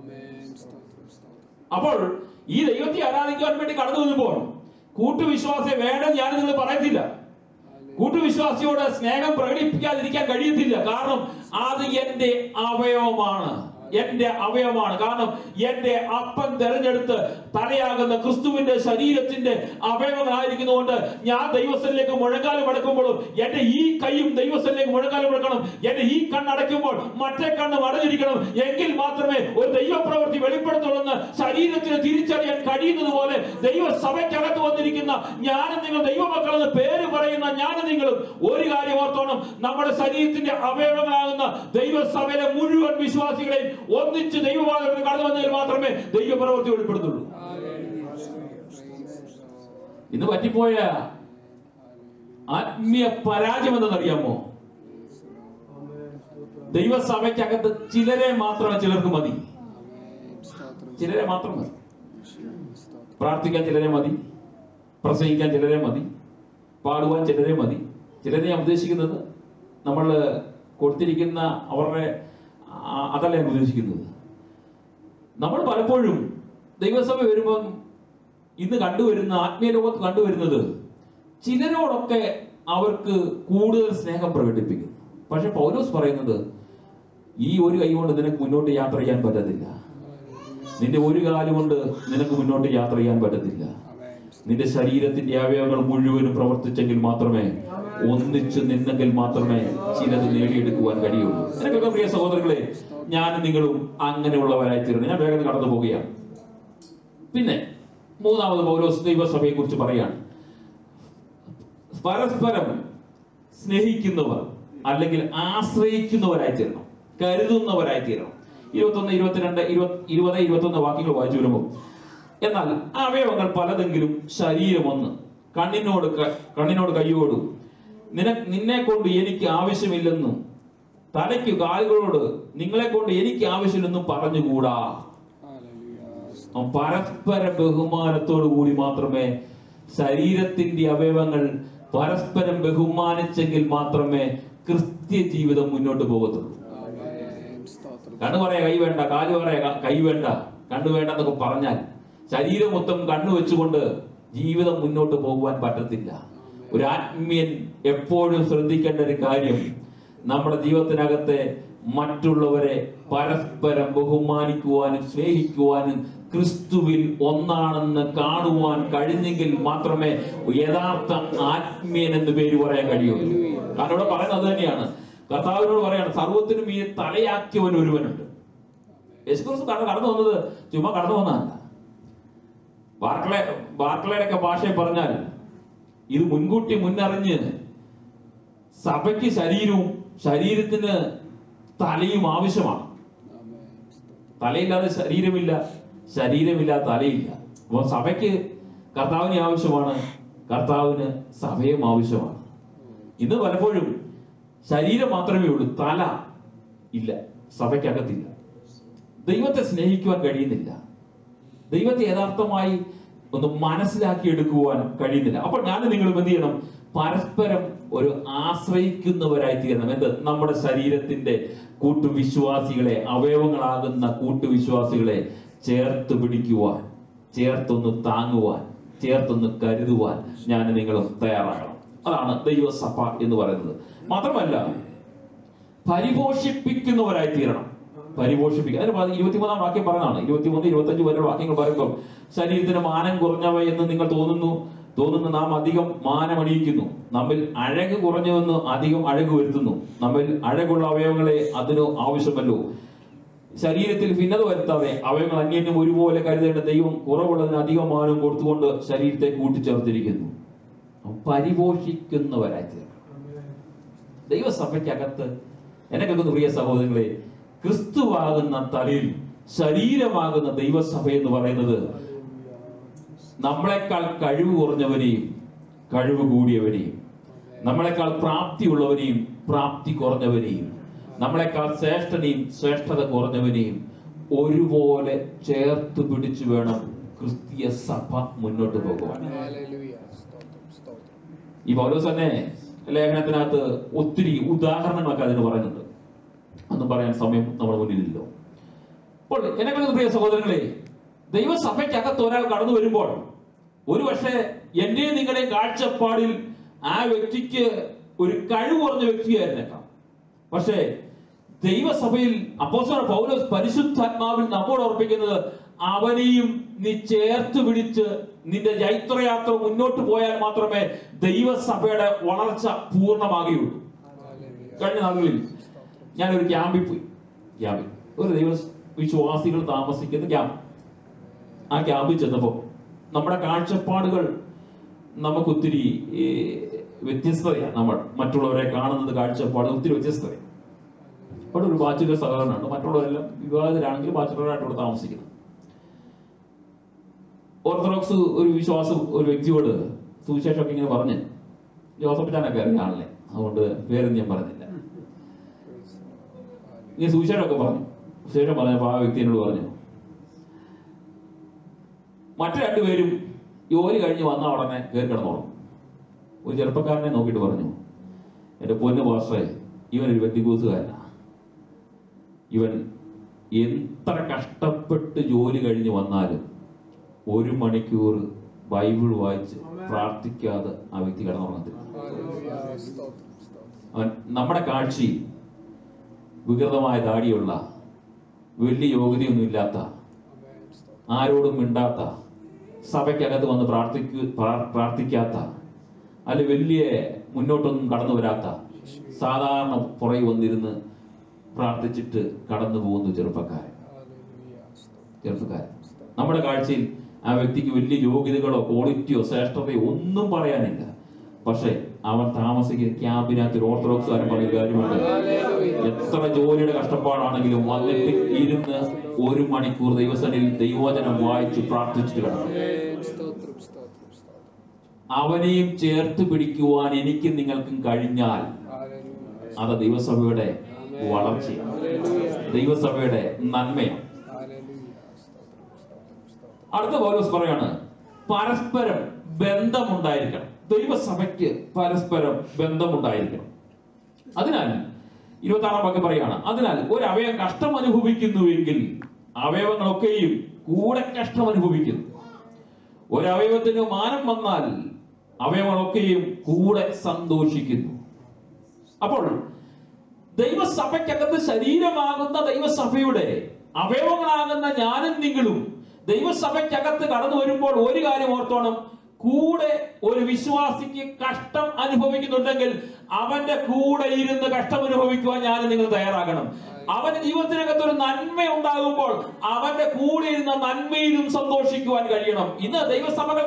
അപ്പോൾ ഈ ദൈവത്തെ ആരാധിക്കാൻ വേണ്ടി കടന്നു വരുമ്പോൾ കൂട്ടുവിശ്വാസം വേണ്ടെന്ന് ഞാൻ നിങ്ങൾ പറയത്തില്ല കൂട്ടുവിശ്വാസിയോട് സ്നേഹം പ്രകടിപ്പിക്കാതിരിക്കാൻ കഴിയത്തില്ല കാരണം അത് എന്റെ അവയവമാണ് എന്റെ അവയവമാണ് കാരണം എന്റെ അപ്പൻ തെരഞ്ഞെടുത്ത് തലയാകുന്ന ക്രിസ്തുവിന്റെ ശരീരത്തിന്റെ അവയവങ്ങളായിരിക്കുന്നതുകൊണ്ട് ഞാൻ ദൈവസ്ഥലിലേക്ക് മുഴങ്കാലം അടക്കുമ്പോഴും എന്റെ ഈ കൈയും ദൈവസ്ഥലിലേക്ക് മുഴങ്കാലം അടക്കണം എന്റെ ഈ കണ്ണടയ്ക്കുമ്പോൾ മറ്റേ കണ്ണ് അടഞ്ഞിരിക്കണം എങ്കിൽ മാത്രമേ ഒരു ദൈവപ്രവൃത്തി വെളിപ്പെടുത്തുള്ളൂ ശരീരത്തിന് തിരിച്ചറിയാൻ കഴിയുന്നത് പോലെ ദൈവസഭയ്ക്കകത്ത് വന്നിരിക്കുന്ന ഞാനും നിങ്ങൾ ദൈവമക്കളെന്ന് പേര് പറയുന്ന ഞാനും നിങ്ങളും ഒരു കാര്യം ഓർത്തോണം നമ്മുടെ ശരീരത്തിന്റെ അവയവങ്ങളാകുന്ന ദൈവസഭയിലെ മുഴുവൻ വിശ്വാസികളെയും ഒന്നിച്ച് ദൈവവാദത്തിന് കടന്നു വന്നതിൽ മാത്രമേ ദൈവപ്രവൃത്തി വെളിപ്പെടുത്തുള്ളൂ ഇന്ന് പറ്റിപ്പോയ ആത്മീയ പരാജയം എന്തെന്നറിയാമോ ദൈവസഭയ്ക്കകത്ത് ചിലരെ മാത്രമേ ചിലർക്ക് മതി ചിലരെ മാത്രം മതി പ്രാർത്ഥിക്കാൻ ചിലരെ മതി പ്രസംഗിക്കാൻ ചിലരെ മതി പാടുവാൻ ചിലരെ മതി ചിലരെ ഞാൻ ഉദ്ദേശിക്കുന്നത് നമ്മൾ കൊടുത്തിരിക്കുന്ന അവരുടെ ആ- അതല്ല ഞാൻ ഉദ്ദേശിക്കുന്നത് നമ്മൾ പലപ്പോഴും ദൈവസഭ വരുമ്പം ഇന്ന് കണ്ടുവരുന്ന ആത്മീയ ലോകത്ത് കണ്ടുവരുന്നത് ചിലരോടൊക്കെ അവർക്ക് കൂടുതൽ സ്നേഹം പ്രകടിപ്പിക്കുന്നു പക്ഷെ പൗലോസ് പറയുന്നത് ഈ ഒരു കൈ കൊണ്ട് നിനക്ക് മുന്നോട്ട് യാത്ര ചെയ്യാൻ പറ്റത്തില്ല നിന്റെ ഒരു കാലം കൊണ്ട് നിനക്ക് മുന്നോട്ട് യാത്ര ചെയ്യാൻ പറ്റത്തില്ല നിന്റെ ശരീരത്തിന്റെ അവയവങ്ങൾ മുഴുവനും പ്രവർത്തിച്ചെങ്കിൽ മാത്രമേ ഒന്നിച്ച് നിന്നെങ്കിൽ മാത്രമേ ചിലത് നേടിയെടുക്കുവാൻ കഴിയുള്ളൂ എനിക്കൊക്കെ പ്രിയ സഹോദരങ്ങളെ ഞാനും നിങ്ങളും അങ്ങനെയുള്ളവരായി തീർന്നു ഞാൻ വേഗം കടന്നു പോവുകയാണ് പിന്നെ മൂന്നാമത് പൗലോസ് ദൈവസഭയെ കുറിച്ച് പറയാണ് പരസ്പരം സ്നേഹിക്കുന്നവർ അല്ലെങ്കിൽ ആശ്രയിക്കുന്നവരായി തീരണം കരുതുന്നവരായി തീരണം ഇരുപത്തൊന്ന് ഇരുപത്തിരണ്ട് ഇരുപത് ഇരുപത് ഇരുപത്തൊന്ന് വാക്യങ്ങൾ വായിച്ചു വരുമ്പോൾ എന്നാൽ അവയവങ്ങൾ പലതെങ്കിലും ശരീരം ഒന്ന് കണ്ണിനോട് ക- കണ്ണിനോട് കൈയോടും നിന നിന്നെ കൊണ്ട് എനിക്ക് ആവശ്യമില്ലെന്നും തലയ്ക്ക് കാലുകളോട് നിങ്ങളെ കൊണ്ട് എനിക്ക് ആവശ്യമില്ലെന്നും പറഞ്ഞുകൂടാ അവൻ പരസ്പര ബഹുമാനത്തോടു കൂടി മാത്രമേ ശരീരത്തിന്റെ അവയവങ്ങൾ പരസ്പരം ബഹുമാനിച്ചെങ്കിൽ മാത്രമേ ക്രിസ്ത്യ ജീവിതം മുന്നോട്ട് പോകത്തുള്ളൂ കണ്ണു പറയാ കൈ വേണ്ട കാല് പറയാ ക- കൈ വേണ്ട കണ്ണു വേണ്ട എന്നൊക്കെ പറഞ്ഞാൽ ശരീരം മൊത്തം കണ്ണു വെച്ചുകൊണ്ട് ജീവിതം മുന്നോട്ട് പോകുവാൻ പറ്റത്തില്ല ഒരു ആത്മീയൻ എപ്പോഴും ശ്രദ്ധിക്കേണ്ട ഒരു കാര്യം നമ്മുടെ ജീവിതത്തിനകത്തെ മറ്റുള്ളവരെ പരസ്പരം ബഹുമാനിക്കുവാനും സ്നേഹിക്കുവാനും ക്രിസ്തുവിൽ ഒന്നാണെന്ന് കാണുവാൻ കഴിഞ്ഞെങ്കിൽ മാത്രമേ യഥാർത്ഥ ആത്മീയൻ എന്ന് പേര് പറയാൻ കഴിയുള്ളൂ കാരണം ഇവിടെ പറയുന്നത് അത് തന്നെയാണ് കർത്താവിനോട് പറയാണ് സർവത്തിനും ഈ തലയാക്കിയവൻ ഒരുവനുണ്ട് യേശുക്രിസ്തു കട കടന്നു വന്നത് ചുമ്മാ കടന്നു വന്നതല്ല ബാർക്കളെ ബാർക്കളയുടെ ഒക്കെ ഭാഷയിൽ പറഞ്ഞാൽ ഇത് മുൻകൂട്ടി മുന്നറിഞ്ഞ് സഭയ്ക്ക് ശരീരവും ശരീരത്തിന് തലയും ആവശ്യമാണ് തലയില്ലാതെ ശരീരമില്ല ശരീരമില്ലാത്ത തലയില്ല അപ്പോൾ സഭയ്ക്ക് കർത്താവിനെ ആവശ്യമാണ് കർത്താവിന് സഭയും ആവശ്യമാണ് ഇന്ന് പലപ്പോഴും ശരീരം മാത്രമേ ഉള്ളൂ തല ഇല്ല സഭയ്ക്കകത്തില്ല ദൈവത്തെ സ്നേഹിക്കുവാൻ കഴിയുന്നില്ല ദൈവത്തെ യഥാർത്ഥമായി ഒന്ന് മനസ്സിലാക്കിയെടുക്കുവാൻ കഴിയുന്നില്ല അപ്പോൾ ഞാൻ നിങ്ങൾ എന്ത് ചെയ്യണം പരസ്പരം ഒരു ആശ്രയിക്കുന്നവരായി തീരണം എന്ത് നമ്മുടെ ശരീരത്തിന്റെ കൂട്ടുവിശ്വാസികളെ അവയവങ്ങളാകുന്ന കൂട്ടുവിശ്വാസികളെ ചേർത്ത് പിടിക്കുവാൻ ചേർത്തൊന്ന് താങ്ങുവാൻ ചേർത്തൊന്ന് കരുതുവാൻ ഞാൻ നിങ്ങളും തയ്യാറാകണം അതാണ് ദൈവസഭ എന്ന് പറയുന്നത് മാത്രമല്ല പരിപോഷിപ്പിക്കുന്നവരായി തീരണം പരിപോഷിപ്പിക്കുക അതിന് പതി- ഇരുപത്തിമൂന്നാം വാക്യം പറഞ്ഞതാണ് ഇരുപത്തിമൂന്ന് ഇരുപത്തഞ്ച് വരെയുള്ള വാക്യങ്ങൾ പറയുമ്പോൾ ശരീരത്തിന് മാനം കുറഞ്ഞവ എന്ന് നിങ്ങൾ തോന്നുന്നു തോന്നുന്ന നാം അധികം മാനമണിയിക്കുന്നു നമ്മിൽ അഴക് കുറഞ്ഞുവെന്ന് അധികം അഴക് വരുത്തുന്നു നമ്മിൽ അഴകുള്ള അവയവങ്ങളെ അതിനു ആവശ്യമല്ലോ ശരീരത്തിൽ ഭിന്നത വരുത്താതെ അവയവങ്ങൾ അന്യോന്യം ഒരുപോലെ കരുതേണ്ട ദൈവം കുറവുള്ളതിന് അധികം മാനം കൊടുത്തുകൊണ്ട് ശരീരത്തെ കൂട്ടിച്ചേർത്തിരിക്കുന്നു പരിപോഷിക്കുന്നവരായി തീരണം ദൈവസഭയ്ക്കകത്ത് എന്നെ കേൾക്കുന്ന പ്രിയ സഹോദരങ്ങളെ ക്രിസ്തുവാകുന്ന തലയിൽ ശരീരമാകുന്ന ദൈവസഭ എന്ന് പറയുന്നത് നമ്മളെക്കാൾ കഴിവ് കുറഞ്ഞവനെയും കഴിവ് കൂടിയവനെയും നമ്മളെക്കാൾ പ്രാപ്തിയുള്ളവനെയും പ്രാപ്തി കുറഞ്ഞവനെയും നമ്മളെക്കാൾ ശ്രേഷ്ഠനെയും ശ്രേഷ്ഠത കുറഞ്ഞവനെയും ഒരുപോലെ ചേർത്ത് പിടിച്ചു വേണം ക്രിസ്തീയ സഭ മുന്നോട്ട് പോകുവാൻ Hallelujah. സ്തോത്രം, സ്തോത്രം. ഈ പൗലോസ് തന്നെ ലേഖനത്തിനകത്ത് ഒത്തിരി ഉദാഹരണങ്ങളൊക്കെ അതിന് പറയുന്നുണ്ട് ഒന്നും പറയാൻ സമയം നമ്മുടെ മുന്നിലില്ലല്ലോ അപ്പോൾ എന്നെ കൊണ്ട് പ്രിയ സഹോദരങ്ങളെ ദൈവസഭയ്ക്കകത്ത് ഒരാൾ കടന്നു വരുമ്പോൾ ഒരു പക്ഷേ എന്റെ നിങ്ങളുടെ കാഴ്ചപ്പാടിൽ ആ വ്യക്തിക്ക് ഒരു കഴിവ് കുറഞ്ഞ വ്യക്തിയായിരുന്നേക്കാം പക്ഷേ ദൈവസഭയിൽ അപ്പോസ്തലൻ പൗലോസ് പരിശുദ്ധാത്മാവിൽ നമ്മോട് ഓർപ്പിക്കുന്നത് അവനെയും നീ ചേർത്ത് പിടിച്ച് നിന്റെ ജൈത്രയാത്ര മുന്നോട്ട് പോയാൽ മാത്രമേ ദൈവസഭയുടെ വളർച്ച പൂർണ്ണമാകുകയുള്ളൂ Hallelujah. കഴിഞ്ഞ നാളുകളിൽ ഞാനൊരു ക്യാമ്പിൽ പോയി ക്യാമ്പിൽ ഒരു ദൈവ വിശ്വാസികൾ താമസിക്കുന്ന ക്യാമ്പ് ആ ക്യാമ്പിൽ ചെന്നപ്പോൾ നമ്മുടെ കാഴ്ചപ്പാടുകൾ നമുക്കൊത്തിരി ഈ, വ്യത്യസ്തതയാണ് നമ്മൾ മറ്റുള്ളവരെ കാണുന്നത് കാഴ്ചപ്പാട് ഒത്തിരി വ്യത്യസ്തതയാണ് അവിടെ ഒരു ബാച്ചുലർ സഹകരണമുണ്ട് മറ്റുള്ളവരെല്ലാം വിവാഹിതരാണെങ്കിൽ ബാച്ചുലറായിട്ട് ഇവിടെ താമസിക്കുന്നത് ഓർത്തഡോക്സ് ഒരു വിശ്വാസം ഒരു വ്യക്തിയോട് സുവിശേഷമൊക്കെ ഇങ്ങനെ പറഞ്ഞ് ജോസഫ് ചാനൊക്കെ അറിയാം ആളിനെ അതുകൊണ്ട് പേരൊന്നും ഞാൻ പറഞ്ഞില്ല Praise the Lord. Hallelujah. ഇങ്ങനെ സുവിശേഷമൊക്കെ പറഞ്ഞു സുവിശേഷം പറഞ്ഞപ്പോ ആ വ്യക്തി എന്നോട് പറഞ്ഞു മറ്റു രണ്ടുപേരും ജോലി കഴിഞ്ഞ് വന്ന ഉടനെ കയറി കിടന്നോളും ഒരു ചെറുപ്പക്കാരനെ നോക്കിയിട്ട് പറഞ്ഞു എന്റെ പൊന്നു പാസ്റ്ററെ ഇവൻ ഒരു വ്യക്തികൂസുകാരനാ ഇവൻ എത്ര കഷ്ടപ്പെട്ട് ജോലി കഴിഞ്ഞ് വന്നാലും ഒരു മണിക്കൂർ ബൈബിൾ വായിച്ച് പ്രാർത്ഥിക്കാതെ ആ വ്യക്തി കിടന്നുറങ്ങത്തില്ല Hallelujah. സ്തോത്രം, സ്തോത്രം. അവൻ നമ്മുടെ കാഴ്ചയിൽ വികൃതമായ ദാടിയുള്ള വലിയ യോഗ്യതയൊന്നും ഇല്ലാത്ത Amen. സ്തോത്രം. ആരോടും മിണ്ടാത്ത സഭയ്ക്കകത്ത് വന്ന് പ്രാർത്ഥിക്കു പ്രാ- പ്രാർത്ഥിക്കാത്ത അല്ലെ വലിയ മുന്നോട്ടൊന്നും കടന്നു വരാത്ത സാധാരണ പുറകെ വന്നിരുന്ന് പ്രാർത്ഥിച്ചിട്ട് കടന്നു പോകുന്നു ചെറുപ്പക്കാരൻ Hallelujah. സ്തോത്രം. ചെറുപ്പക്കാരൻ നമ്മുടെ കാഴ്ചയിൽ ആ വ്യക്തിക്ക് വലിയ യോഗ്യതകളോ ക്വാളിറ്റിയോ ശ്രേഷ്ഠതയോ ഒന്നും പറയാനില്ല പക്ഷെ അവൻ താമസിക്കുന്ന ക്യാമ്പിനകത്ത് ഒരു ഓർത്തഡോക്സുകാരൻ പറഞ്ഞ ഒരു കാര്യമുണ്ട് എത്ര ജോലിയുടെ കഷ്ടപ്പാടാണെങ്കിലും വന്നിട്ട് ഇരുന്ന് ഒരു മണിക്കൂർ ദൈവസനിൽ ദൈവവചനം വായിച്ച് പ്രാർത്ഥിച്ചിട്ട് കിടക്കും Amen. സ്തോത്രം, സ്തോത്രം, സ്തോത്രം. അവനെയും ചേർത്ത് പിടിക്കുവാൻ എനിക്കും നിങ്ങൾക്കും കഴിഞ്ഞാൽ Hallelujah. അത് ദൈവസഭയുടെ വളർച്ചയാണ് ദൈവസഭയുടെ നന്മയാണ് Hallelujah. സ്തോത്രം, സ്തോത്രം, സ്തോത്രം. അടുത്ത പൗലോസ് പറയാണ് പരസ്പരം ബന്ധമുണ്ടായിരിക്കണം ദൈവസഭയ്ക്ക് പരസ്പരം ബന്ധമുണ്ടായിരിക്കണം അതിനാൽ ഇരുപത്തി ആറാം വാക്യം പറയാണ് അതിനാൽ ഒരു അവയവം കഷ്ടം അനുഭവിക്കുന്നുവെങ്കിൽ അവയവങ്ങളൊക്കെയും കൂടെ കഷ്ടം അനുഭവിക്കുന്നു ഒരവയവത്തിന് മാനം വന്നാൽ അവയവങ്ങളൊക്കെയും കൂടെ സന്തോഷിക്കുന്നു അപ്പോൾ ദൈവസഭയ്ക്കകത്ത് ശരീരമാകുന്ന ദൈവസഭയുടെ അവയവങ്ങളാകുന്ന ഞാനും നിങ്ങളും ദൈവസഭയ്ക്കകത്ത് കടന്നു വരുമ്പോൾ ഒരു കാര്യം ഓർത്തോണം കൂടെ ഒരു വിശ്വാസിക്ക് കഷ്ടം അനുഭവിക്കുന്നുണ്ടെങ്കിൽ അവന്റെ കൂടെ ഇരുന്ന് കഷ്ടം അനുഭവിക്കുവാൻ ഞാൻ നിങ്ങൾ തയ്യാറാകണം അവന്റെ ജീവിതത്തിനകത്ത് ഒരു നന്മ ഉണ്ടാകുമ്പോൾ അവന്റെ കൂടെ ഇരുന്ന നന്മയിലും സന്തോഷിക്കുവാൻ കഴിയണം ഇന്ന് ദൈവസഭകൾക്കകത്ത്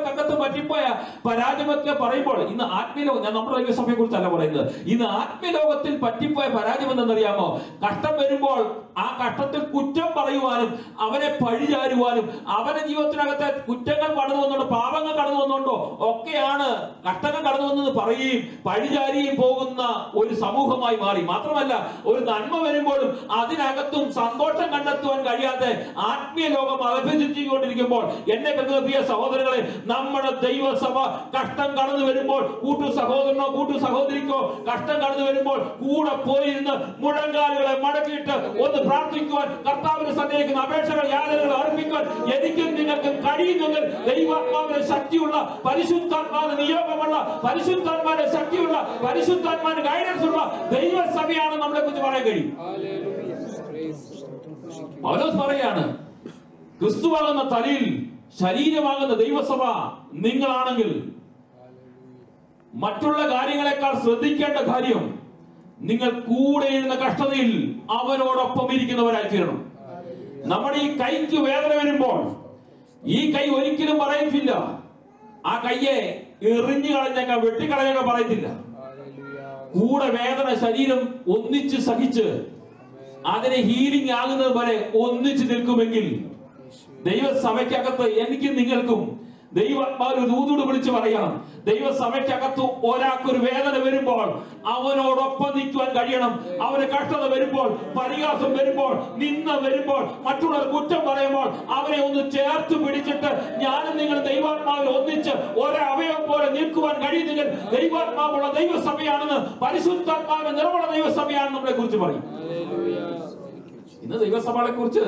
പറ്റിപ്പോയ പരാജയമൊക്കെ പറയുമ്പോൾ ഇന്ന് ആത്മീയലോകം ഞാൻ നമ്മുടെ ദൈവസഭയെ കുറിച്ചല്ല പറയുന്നത് ഇന്ന് ആത്മീയലോകത്തിൽ പറ്റിപ്പോയ പരാജയം എന്തെന്നറിയാമോ കഷ്ടം വരുമ്പോൾ ആ കഷ്ടത്തിൽ കുറ്റം പറയുവാനും അവനെ പഴിചാരുവാനും അവന്റെ ജീവിതത്തിനകത്തെ കുറ്റങ്ങൾ കടന്നു വന്നുകൊണ്ടോ പാപങ്ങൾ കടന്നു വന്നുകൊണ്ടോ ഒക്കെയാണ് കഷ്ടങ്ങൾ കടന്നു വന്നെന്ന് പറയുകയും പഴിചാരിയും പോകുന്ന ഒരു സമൂഹമായി മാറി മാത്രമല്ല ഒരു നന്മ വരുമ്പോഴും അതിനകത്തും സന്തോഷം കണ്ടെത്തുവാൻ കഴിയാതെ ആത്മീയ ലോകം അഭിജിച്ചുകൊണ്ടിരിക്കുമ്പോൾ എന്നെ കരുതുന്ന പ്രിയ സഹോദരങ്ങളെ നമ്മുടെ ദൈവസഭ കഷ്ടം കടന്നു വരുമ്പോൾ കൂട്ടു സഹോദരനോ കൂട്ടു സഹോദരിക്കോ കഷ്ടം കടന്നു വരുമ്പോൾ കൂടെ പോയിരുന്ന് മുഴങ്കാലുകളെ മടക്കിയിട്ട് ഒന്ന് പ്രാർത്ഥിക്കുവാൻ കർത്താവിന് സന്ദേശിക്കുന്ന അപേക്ഷകൾ യാതനകൾ അർപ്പിക്കുവാൻ എനിക്കും നിങ്ങൾക്കും കഴിയുന്നെങ്കിൽ ദൈവാത്മാവിന്റെ ശക്തിയുള്ള പരിശുദ്ധാത്മാവിന്റെ നിയോഗമുള്ള പരിശുദ്ധാത്മാവിന്റെ ശക്തിയുള്ള പരിശുദ്ധാത്മാവിന്റെ ഗൈഡൻസ് ഉള്ള ദൈവസഭയാണ് നമ്മളെ കുറിച്ച് പറയാൻ കഴിയും Hallelujah. Praise the Lord. Thank you. പൗലോസ് പറയാണ് ക്രിസ്തുവാകുന്ന തലയിൽ ശരീരമാകുന്ന ദൈവസഭ നിങ്ങളാണെങ്കിൽ Hallelujah. മറ്റുള്ള കാര്യങ്ങളെക്കാൾ ശ്രദ്ധിക്കേണ്ട കാര്യം നിങ്ങൾ കൂടെ ഇരുന്ന കഷ്ടതയിൽ അവനോടൊപ്പം ഇരിക്കുന്നവരായി തീരണം Hallelujah. നമ്മുടെ ഈ കൈക്ക് വേദന വരുമ്പോൾ ഈ കൈ ഒരിക്കലും പറയത്തില്ല ആ കയ്യെ എറിഞ്ഞു കളഞ്ഞേക്കാം വെട്ടിക്കളഞ്ഞേക്കാം പറയത്തില്ല Hallelujah. കൂടെ വേദന ശരീരം ഒന്നിച്ച് സഹിച്ച് Amen. അതിനെ ഹീലിംഗ് ആകുന്നത് വരെ ഒന്നിച്ച് നിൽക്കുമെങ്കിൽ യേശുവേ. ദൈവസഭയ്ക്കകത്ത് എനിക്കും നിങ്ങൾക്കും ദൈവാത്മാവ് ദൂതോട് വിളിച്ച് പറയാം ദൈവസഭയ്ക്കകത്ത് ഒരാൾക്കൊരു വേദന വരുമ്പോൾ അവനോടൊപ്പം നിൽക്കുവാൻ കഴിയണം അവന് കഷ്ടത വരുമ്പോൾ പരിഹാസം വരുമ്പോൾ നിന്ന വരുമ്പോൾ മറ്റുള്ളവർ കുറ്റം പറയുമ്പോൾ അവരെ ഒന്ന് ചേർത്ത് പിടിച്ചിട്ട് ഞാനും നിങ്ങൾ ദൈവാത്മാവിൽ ഒന്നിച്ച് ഒരവയവം പോലെ നിൽക്കുവാൻ കഴിയുന്നെങ്കിൽ ദൈവാത്മാവുള്ള ദൈവസഭയാണെന്ന് പരിശുദ്ധാത്മാവിന്റെ നിറവുള്ള ദൈവസഭയാണെന്ന് നമ്മളെ കുറിച്ച് പറയും Hallelujah. Thank you, Jesus. ഇന്ന് ദൈവസഭകളെ കുറിച്ച്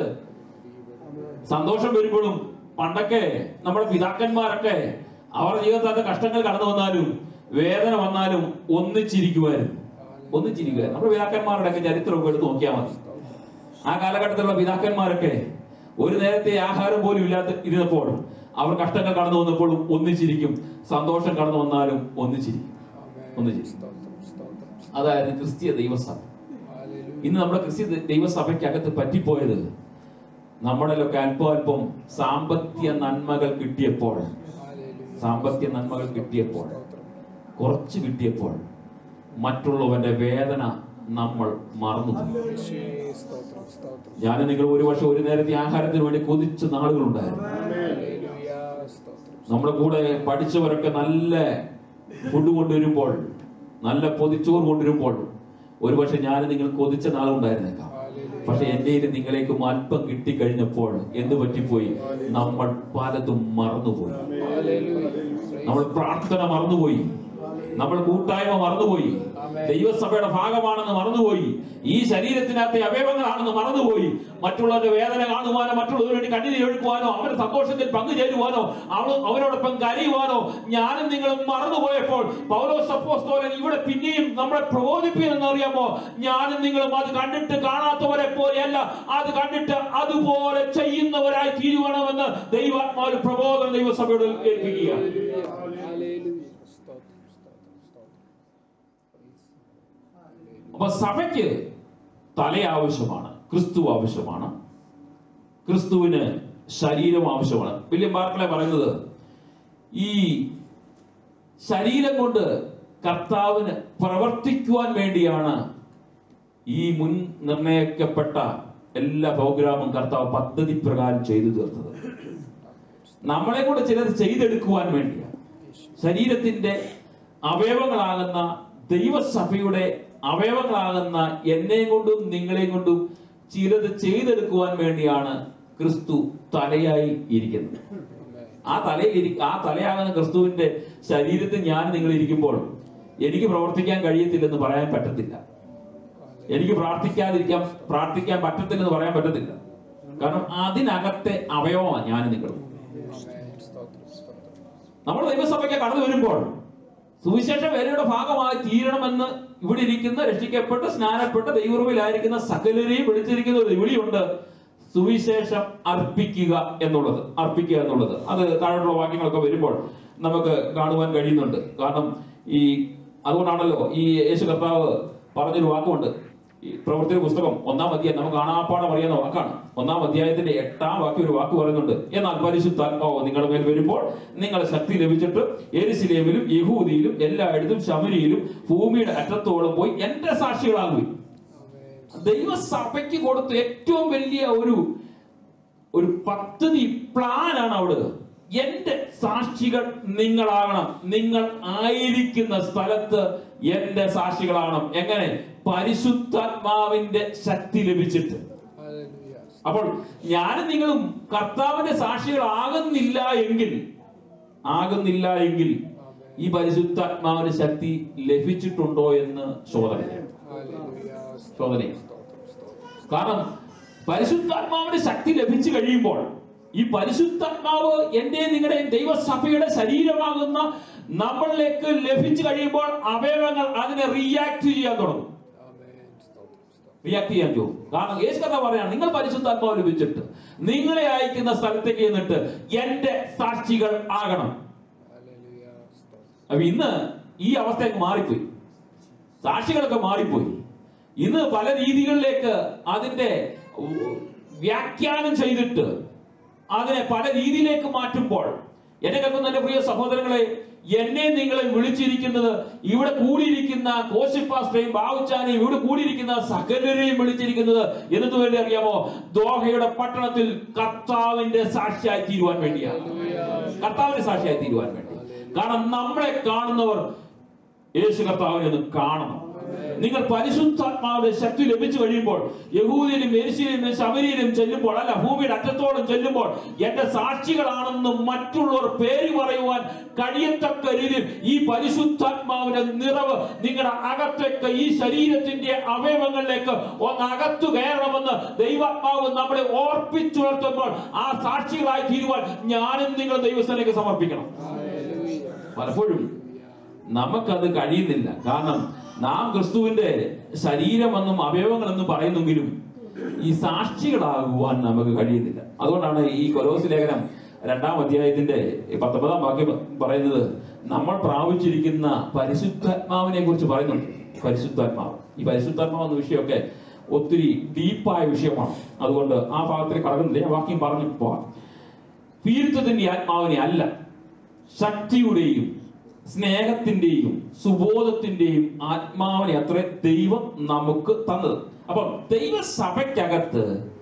സന്തോഷം വരുമ്പോഴും പണ്ടൊക്കെ നമ്മുടെ പിതാക്കന്മാരൊക്കെ അവരുടെ ജീവിതത്തിലെ കഷ്ടങ്ങൾ കടന്നു വന്നാലും വേദന വന്നാലും ഒന്നിച്ചിരിക്കുമായിരുന്നു ഒന്നിച്ചിരിക്കുക നമ്മുടെ പിതാക്കന്മാരുടെ ഒക്കെ ചരിത്രമൊക്കെ എടുത്ത് നോക്കിയാൽ മതി ആ കാലഘട്ടത്തിലുള്ള പിതാക്കന്മാരൊക്കെ ഒരു നേരത്തെ ആഹാരം പോലും ഇല്ലാത്ത ഇരുന്നപ്പോൾ അവർ കഷ്ടങ്ങൾ കടന്നു വന്നപ്പോഴും ഒന്നിച്ചിരിക്കും സന്തോഷം കടന്നു വന്നാലും ഒന്നിച്ചിരിക്കും Amen. ഒന്നിച്ചിരിക്കും സ്തോത്രം, സ്തോത്രം. അതായത് ക്രിസ്തീയ ദൈവസഭ Hallelujah. ഇന്ന് നമ്മുടെ ക്രിസ്ത്യ ദൈവസഭയ്ക്കകത്ത് പറ്റിപ്പോയത് നമ്മുടെയൊക്കെ അല്പം അല്പം സാമ്പത്തിക നന്മകൾ കിട്ടിയപ്പോൾ Hallelujah. സാമ്പത്തിക നന്മകൾ കിട്ടിയപ്പോൾ സ്തോത്രം. കുറച്ച് കിട്ടിയപ്പോൾ മറ്റുള്ളവന്റെ വേദന നമ്മൾ മറന്നു യേശുവേ, സ്തോത്രം, സ്തോത്രം. ഞാൻ നിങ്ങൾ ഒരു വർഷം ഒരു നേരത്തെ ആഹാരത്തിന് വേണ്ടി കൊതിച്ച നാളുകളുണ്ടായിരുന്നു Hallelujah. സ്തോത്രം. നമ്മുടെ കൂടെ പഠിച്ചവരൊക്കെ നല്ല ഫുഡ് കൊണ്ടുവരുമ്പോൾ നല്ല പൊതിച്ചോറ് കൊണ്ടുവരുമ്പോൾ ഒരുപക്ഷെ ഞാൻ നിങ്ങൾ കൊതിച്ച നാളുണ്ടായിരുന്നേക്കാം Hallelujah. പക്ഷെ എന്റെയും നിങ്ങളേക്കും അല്പം കിട്ടിക്കഴിഞ്ഞപ്പോൾ എന്ത് പറ്റിപ്പോയി നമ്മൾ പലതും മറന്നുപോയി Hallelujah. Praise നമ്മൾ പ്രാർത്ഥന മറന്നുപോയി നമ്മൾ കൂട്ടായ്മ മറന്നുപോയി Amen. ദൈവസഭയുടെ ഭാഗമാണെന്ന് മറന്നുപോയി ഈ ശരീരത്തിനകത്തെ അവയവങ്ങളാണെന്ന് മറന്നുപോയി മറ്റുള്ളവരുടെ വേദന കാണുവാനോ മറ്റുള്ളവർക്ക് വേണ്ടി കണ്ണീര് ഒഴുക്കുവാനോ അവരുടെ സന്തോഷത്തിൽ പങ്കുചേരുവാനോ അവ അവരോടൊപ്പം കരയുവാനോ ഞാനും നിങ്ങളും മറന്നുപോയപ്പോൾ പൗലോസ് അപ്പോസ്തലൻ ഇവിടെ പിന്നെയും നമ്മളെ പ്രബോധിപ്പിക്കുന്നെന്ന് അറിയാമോ ഞാനും നിങ്ങളും അത് കണ്ടിട്ട് കാണാത്തവരെ പോലെയല്ല അത് കണ്ടിട്ട് അതുപോലെ ചെയ്യുന്നവരായി തീരുവണമെന്ന് ദൈവാത്മാവിൽ പ്രബോധനം ദൈവസഭയോട് ഏൽപ്പിക്കുക Hallelujah. Hallelujah. സ്തോത്രം, സ്തോത്രം, സ്തോത്രം. Hallelujah. അപ്പൊ സഭയ്ക്ക് തല ആവശ്യമാണ് ക്രിസ്തു ആവശ്യമാണ് ക്രിസ്തുവിന് ശരീരം ആവശ്യമാണ് വില്യം ബാർക്കളെ പറയുന്നത് ഈ ശരീരം കൊണ്ട് കർത്താവിന് പ്രവർത്തിക്കുവാൻ വേണ്ടിയാണ് ഈ മുൻ നിർണയിക്കപ്പെട്ട എല്ലാ പ്രോഗ്രാമും കർത്താവ് പദ്ധതി പ്രകാരം ചെയ്തു തീർത്തത് നമ്മളെ കൊണ്ട് ചിലത് ചെയ്തെടുക്കുവാൻ വേണ്ടിയാണ് ശരീരത്തിന്റെ അവയവങ്ങളാകുന്ന ദൈവസഭയുടെ അവയവങ്ങളാകുന്ന എന്നെയും കൊണ്ടും നിങ്ങളെയും കൊണ്ടും ചിലത് ചെയ്തെടുക്കുവാൻ വേണ്ടിയാണ് ക്രിസ്തു തലയായി ഇരിക്കുന്നത് Amen. ആ തലയിൽ ഇരി- ആ തലയാകുന്ന ക്രിസ്തുവിന്റെ ശരീരത്തിൽ ഞാൻ നിങ്ങൾ ഇരിക്കുമ്പോൾ എനിക്ക് പ്രവർത്തിക്കാൻ കഴിയത്തില്ലെന്ന് പറയാൻ പറ്റത്തില്ല എനിക്ക് പ്രാർത്ഥിക്കാതിരിക്കാൻ പ്രാർത്ഥിക്കാൻ പറ്റത്തില്ലെന്ന് പറയാൻ പറ്റത്തില്ല കാരണം അതിനകത്തെ അവയവമാണ് ഞാൻ നിങ്ങളും Amen. സ്തോത്രം, സ്തോത്രം. നമ്മൾ ദൈവസഭയ്ക്ക് കടന്നു വരുമ്പോൾ സുവിശേഷ വേലയുടെ ഭാഗമായി തീരണമെന്ന് ഇവിടെ ഇരിക്കുന്ന രക്ഷിക്കപ്പെട്ട് സ്നാനപ്പെട്ട് ദൈവറിവിലായിരിക്കുന്ന സകലരെയും വിളിച്ചിരിക്കുന്ന ഒരു വിളിയുണ്ട് സുവിശേഷം അർപ്പിക്കുക എന്നുള്ളത് അർപ്പിക്കുക എന്നുള്ളത് അത് താഴോട്ടുള്ള വാക്യങ്ങളൊക്കെ വരുമ്പോൾ നമുക്ക് കാണുവാൻ കഴിയുന്നുണ്ട് കാരണം ഈ അതുകൊണ്ടാണല്ലോ ഈ യേശു കർത്താവ് പറഞ്ഞൊരു വാക്കുണ്ട് ഈ പ്രവൃത്തിയുടെ പുസ്തകം ഒന്നാം അധ്യായം നമുക്ക് കാണാപ്പാടം അറിയാവുന്ന വാക്കാണ് ഒന്നാം അധ്യായത്തിന്റെ എട്ടാം വാക്യം ഒരു വാക്ക് പറയുന്നുണ്ട് എന്നാൽ പരിശുദ്ധാത്മാവ് നിങ്ങളുടെ മേൽ വരുമ്പോൾ നിങ്ങൾ ശക്തി ലഭിച്ചിട്ട് എരിശിലേമിലും യഹൂദിയിലും എല്ലായിടത്തും ശമരിയിലും ഭൂമിയുടെ അറ്റത്തോളം പോയി എന്റെ സാക്ഷികളാകുകയും ദൈവസഭയ്ക്ക് കൊടുത്ത ഏറ്റവും വലിയ ഒരു ഒരു പദ്ധതി പ്ലാനാണ് അവിടെ എന്റെ സാക്ഷികൾ നിങ്ങളാകണം നിങ്ങൾ ആയിരിക്കുന്ന സ്ഥലത്ത് എന്റെ സാക്ഷികളാകണം എങ്ങനെ പരിശുദ്ധാത്മാവിന്റെ ശക്തി ലഭിച്ചിട്ട് Hallelujah. അപ്പോൾ ഞാനും നിങ്ങളും കർത്താവിന്റെ സാക്ഷികളാകുന്നില്ല എങ്കിൽ ആകുന്നില്ല എങ്കിൽ ഈ പരിശുദ്ധാത്മാവിന്റെ ശക്തി ലഭിച്ചിട്ടുണ്ടോ എന്ന് ശോധന Hallelujah. ശോധന കാരണം പരിശുദ്ധാത്മാവിന്റെ ശക്തി ലഭിച്ചു കഴിയുമ്പോൾ ഈ പരിശുദ്ധാത്മാവ് എന്റെ നിങ്ങളുടെ ദൈവസഭയുടെ ശരീരമാകുന്ന നമ്മളിലേക്ക് ലഭിച്ചു കഴിയുമ്പോൾ അവയവങ്ങൾ അതിനെ റിയാക്ട് ചെയ്യാൻ തുടങ്ങും Amen. സ്തോത്രം, സ്തോത്രം. റിയാക്ട് ചെയ്യാൻ പോകും കാരണം യേശു കഥ പറയാണ് നിങ്ങൾ പരിശുദ്ധാത്മാവ് ലഭിച്ചിട്ട് നിങ്ങളെ അയക്കുന്ന സ്ഥലത്തേക്ക് ചെന്നിട്ട് എന്റെ സാക്ഷികൾ ആകണം Hallelujah. സ്തോത്രം. അപ്പൊ ഇന്ന് ഈ അവസ്ഥയൊക്കെ മാറിപ്പോയി സാക്ഷികളൊക്കെ മാറിപ്പോയി ഇന്ന് പല രീതികളിലേക്ക് അതിന്റെ ഉ- വ്യാഖ്യാനം ചെയ്തിട്ട് അതിനെ പല രീതിയിലേക്ക് മാറ്റുമ്പോൾ എന്നെ കേൾക്കുന്ന എന്റെ പ്രിയ സഹോദരങ്ങളെ എന്നെ നിങ്ങളെ വിളിച്ചിരിക്കുന്നത് ഇവിടെ കൂടിയിരിക്കുന്ന കോശിപ്പാസ്റ്റയും ബാവുച്ചാനെയും ഇവിടെ കൂടിയിരിക്കുന്ന സകലരെയും വിളിച്ചിരിക്കുന്നത് എന്നതു വേണ്ടി അറിയാമോ ദോഹയുടെ പട്ടണത്തിൽ കർത്താവിന്റെ സാക്ഷിയായി തീരുവാൻ വേണ്ടിയാണ് കർത്താവിന്റെ സാക്ഷിയായി തീരുവാൻ വേണ്ടി കാരണം നമ്മളെ കാണുന്നവർ യേശു കർത്താവിനെ ഒന്ന് കാണണം നിങ്ങൾ പരിശുദ്ധാത്മാവിന്റെ ശക്തി ലഭിച്ചു കഴിയുമ്പോൾ യഹൂദിയിലും എരിശിയിലും ശബരിയിലും ചെല്ലുമ്പോൾ അല്ല ഭൂമിയുടെ അറ്റത്തോളം ചെല്ലുമ്പോൾ എന്റെ സാക്ഷികളാണെന്ന് മറ്റുള്ളവർ പേര് പറയുവാൻ കഴിയത്തക്ക രീതിയിൽ ഈ പരിശുദ്ധാത്മാവിന്റെ നിറവ് നിങ്ങളുടെ അകത്തേക്ക് ഈ ശരീരത്തിന്റെ അവയവങ്ങളിലേക്ക് ഒന്ന് അകത്തു കയറണമെന്ന് ദൈവാത്മാവ് നമ്മളെ ഓർപ്പിച്ചുണർത്തുമ്പോൾ ആ സാക്ഷികളായി തീരുവാൻ ഞാനും നിങ്ങൾ ദൈവസ്ഥലേക്ക് സമർപ്പിക്കണം Hallelujah. പലപ്പോഴും നമുക്കത് കഴിയുന്നില്ല കാരണം നാം ക്രിസ്തുവിന്റെ ശരീരമെന്നും അവയവങ്ങളെന്നും പറയുന്നെങ്കിലും ഈ സാക്ഷികളാകുവാൻ നമുക്ക് കഴിയുന്നില്ല അതുകൊണ്ടാണ് ഈ കൊലോസ് ലേഖനം രണ്ടാം അധ്യായത്തിന്റെ പത്തൊമ്പതാം വാക്യം പറയുന്നത് നമ്മൾ പ്രാപിച്ചിരിക്കുന്ന പരിശുദ്ധാത്മാവിനെ കുറിച്ച് പറയുന്നുണ്ട് പരിശുദ്ധാത്മാവ് ഈ പരിശുദ്ധാത്മാവ് എന്ന വിഷയമൊക്കെ ഒത്തിരി ഡീപ്പായ വിഷയമാണ് അതുകൊണ്ട് ആ ഭാഗത്തിൽ കടക്കുന്നില്ല ഞാൻ വാക്യം പറഞ്ഞു പോവാം പീഡിത്തത്തിന്റെ ആത്മാവിനെ അല്ല ശക്തിയുടെയും സ്നേഹത്തിന്റെയും സുബോധത്തിന്റെയും ആത്മാവിനെ അത്ര ദൈവം നമുക്ക് തന്നത് അപ്പൊ ദൈവസഭയ്ക്കകത്ത്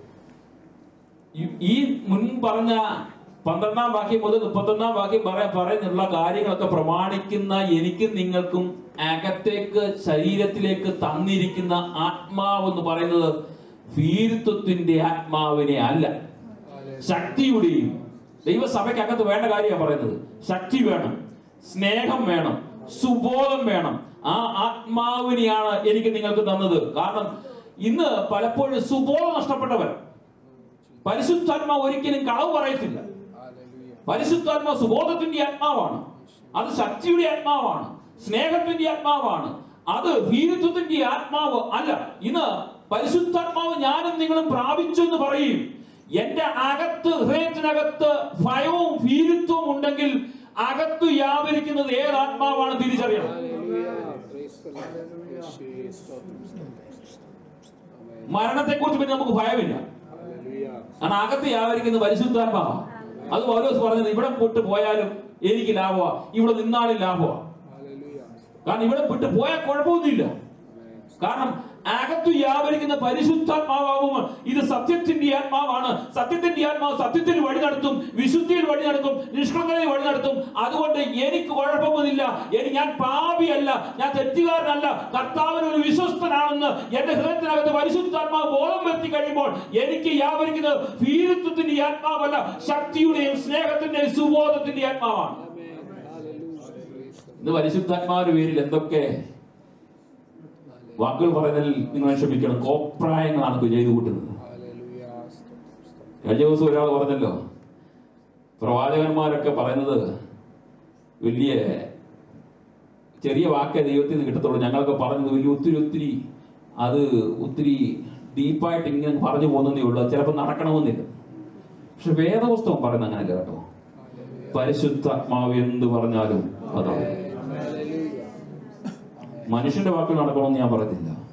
ഈ- ഈ മുൻ പറഞ്ഞ പന്ത്രണ്ടാം വാക്യം മുതൽ മുപ്പത്തൊന്നാം വാക്യം പറയാൻ പറയുന്നുള്ള കാര്യങ്ങളൊക്കെ പ്രമാണിക്കുന്ന എനിക്കും നിങ്ങൾക്കും അകത്തേക്ക് ശരീരത്തിലേക്ക് തന്നിരിക്കുന്ന ആത്മാവ് എന്ന് പറയുന്നത് ഭീരുത്വത്തിന്റെ ആത്മാവിനെ അല്ല ശക്തിയുടെയും ദൈവസഭയ്ക്കകത്ത് വേണ്ട കാര്യമാണ് പറയുന്നത് ശക്തി വേണം സ്നേഹം വേണം സുബോധം വേണം ആ ആത്മാവിനെയാണ് എനിക്ക് നിങ്ങൾക്ക് തന്നത് കാരണം ഇന്ന് പലപ്പോഴും സുബോധം നഷ്ടപ്പെട്ടവർ പരിശുദ്ധാത്മാവ് ഒരിക്കലും കളവ് പറയത്തില്ല Hallelujah. പരിശുദ്ധാത്മാ സുബോധത്തിന്റെ ആത്മാവാണ് അത് ശക്തിയുടെ ആത്മാവാണ് സ്നേഹത്തിന്റെ ആത്മാവാണ് അത് ഭീരുത്വത്തിന്റെ ആത്മാവ് അല്ല ഇന്ന് പരിശുദ്ധാത്മാവ് ഞാനും നിങ്ങളും പ്രാപിച്ചു എന്ന് പറയും എന്റെ അകത്ത് ഹൃദയത്തിനകത്ത് ഭയവും ഭീരുത്വവും ഉണ്ടെങ്കിൽ അകത്ത് വ്യാപരിക്കുന്നത് ഏത് ആത്മാവാണ് തിരിച്ചറിയണം Hallelujah. Praise the Lord. യേശുവേ, സ്തോത്രം, സ്തോത്രം, സ്തോത്രം. Amen. മരണത്തെ കുറിച്ച് പിന്നെ നമുക്ക് ഭയമില്ല Hallelujah. കാരണം അകത്ത് വ്യാപരിക്കുന്ന പരിശുദ്ധാത്മാവാ അത് പൗലോസ് പറഞ്ഞത് ഇവിടെ വിട്ട് പോയാലും എനിക്ക് ലാഭമാ ഇവിടെ നിന്നാലും ലാഭമാ Hallelujah. കാരണം ഇവിടെ വിട്ട് പോയാൽ കുഴപ്പമൊന്നുമില്ല Amen. കാരണം അകത്തു വ്യാപരിക്കുന്ന പരിശുദ്ധാത്മാവുമ്പോൾ ഇത് സത്യത്തിന്റെ ആത്മാവാണ് സത്യത്തിന്റെ ആത്മാവ് സത്യത്തിൽ വഴി നടത്തും വിശുദ്ധിയിൽ വഴി നടത്തും നിഷ്കളങ്കതയിൽ വഴി നടത്തും അതുകൊണ്ട് എനിക്ക് കുഴപ്പമൊന്നുമില്ല എനിക്ക് ഞാൻ പാപിയല്ല ഞാൻ തെറ്റുകാരനല്ല കർത്താവിന് ഒരു വിശ്വസ്തനാണെന്ന് എന്റെ ഹൃദയത്തിനകത്ത് പരിശുദ്ധാത്മാവ് ബോധം വരുത്തി കഴിയുമ്പോൾ എനിക്ക് വ്യാപരിക്കുന്നത് ഭീരുത്വത്തിന്റെ ആത്മാവല്ല ശക്തിയുടെയും സ്നേഹത്തിന്റെയും സുബോധത്തിന്റെ ആത്മാവാണ് Amen. Hallelujah. Praise the ഇന്ന് പരിശുദ്ധാത്മാവിന്റെ പേരിൽ എന്തൊക്കെ Lord. വാക്കുകൾ പറയുന്നതിൽ നിങ്ങൾ ക്ഷമിക്കണം കോപ്രായങ്ങളാണ് ഇപ്പൊ ചെയ്തു കൂട്ടുന്നത് Hallelujah. സ്തോത്രം, സ്തോത്രം. കഴിഞ്ഞ ദിവസം ഒരാൾ പറഞ്ഞല്ലോ പ്രവാചകന്മാരൊക്കെ പറയുന്നത് വലിയ ചെറിയ വാക്കേ ദൈവത്തിൽ നിന്ന് കിട്ടത്തുള്ളൂ ഞങ്ങളൊക്കെ പറഞ്ഞത് വലിയ ഒത്തിരി ഒത്തിരി അത് ഒത്തിരി ഡീപ്പായിട്ട് ഇങ്ങനെ പറഞ്ഞു പോകുന്നതേ ഉള്ളൂ അത് ചിലപ്പോൾ നടക്കണമെന്നില്ല പക്ഷെ വേദപുസ്തകം പറയുന്നത് അങ്ങനെയല്ല കേട്ടോ Hallelujah. പരിശുദ്ധാത്മാവ് എന്ത് പറഞ്ഞാലും അതാണ് Hallelujah. മനുഷ്യന്റെ വാക്കുകൾ നടക്കണമെന്ന് ഞാൻ പറയത്തില്ല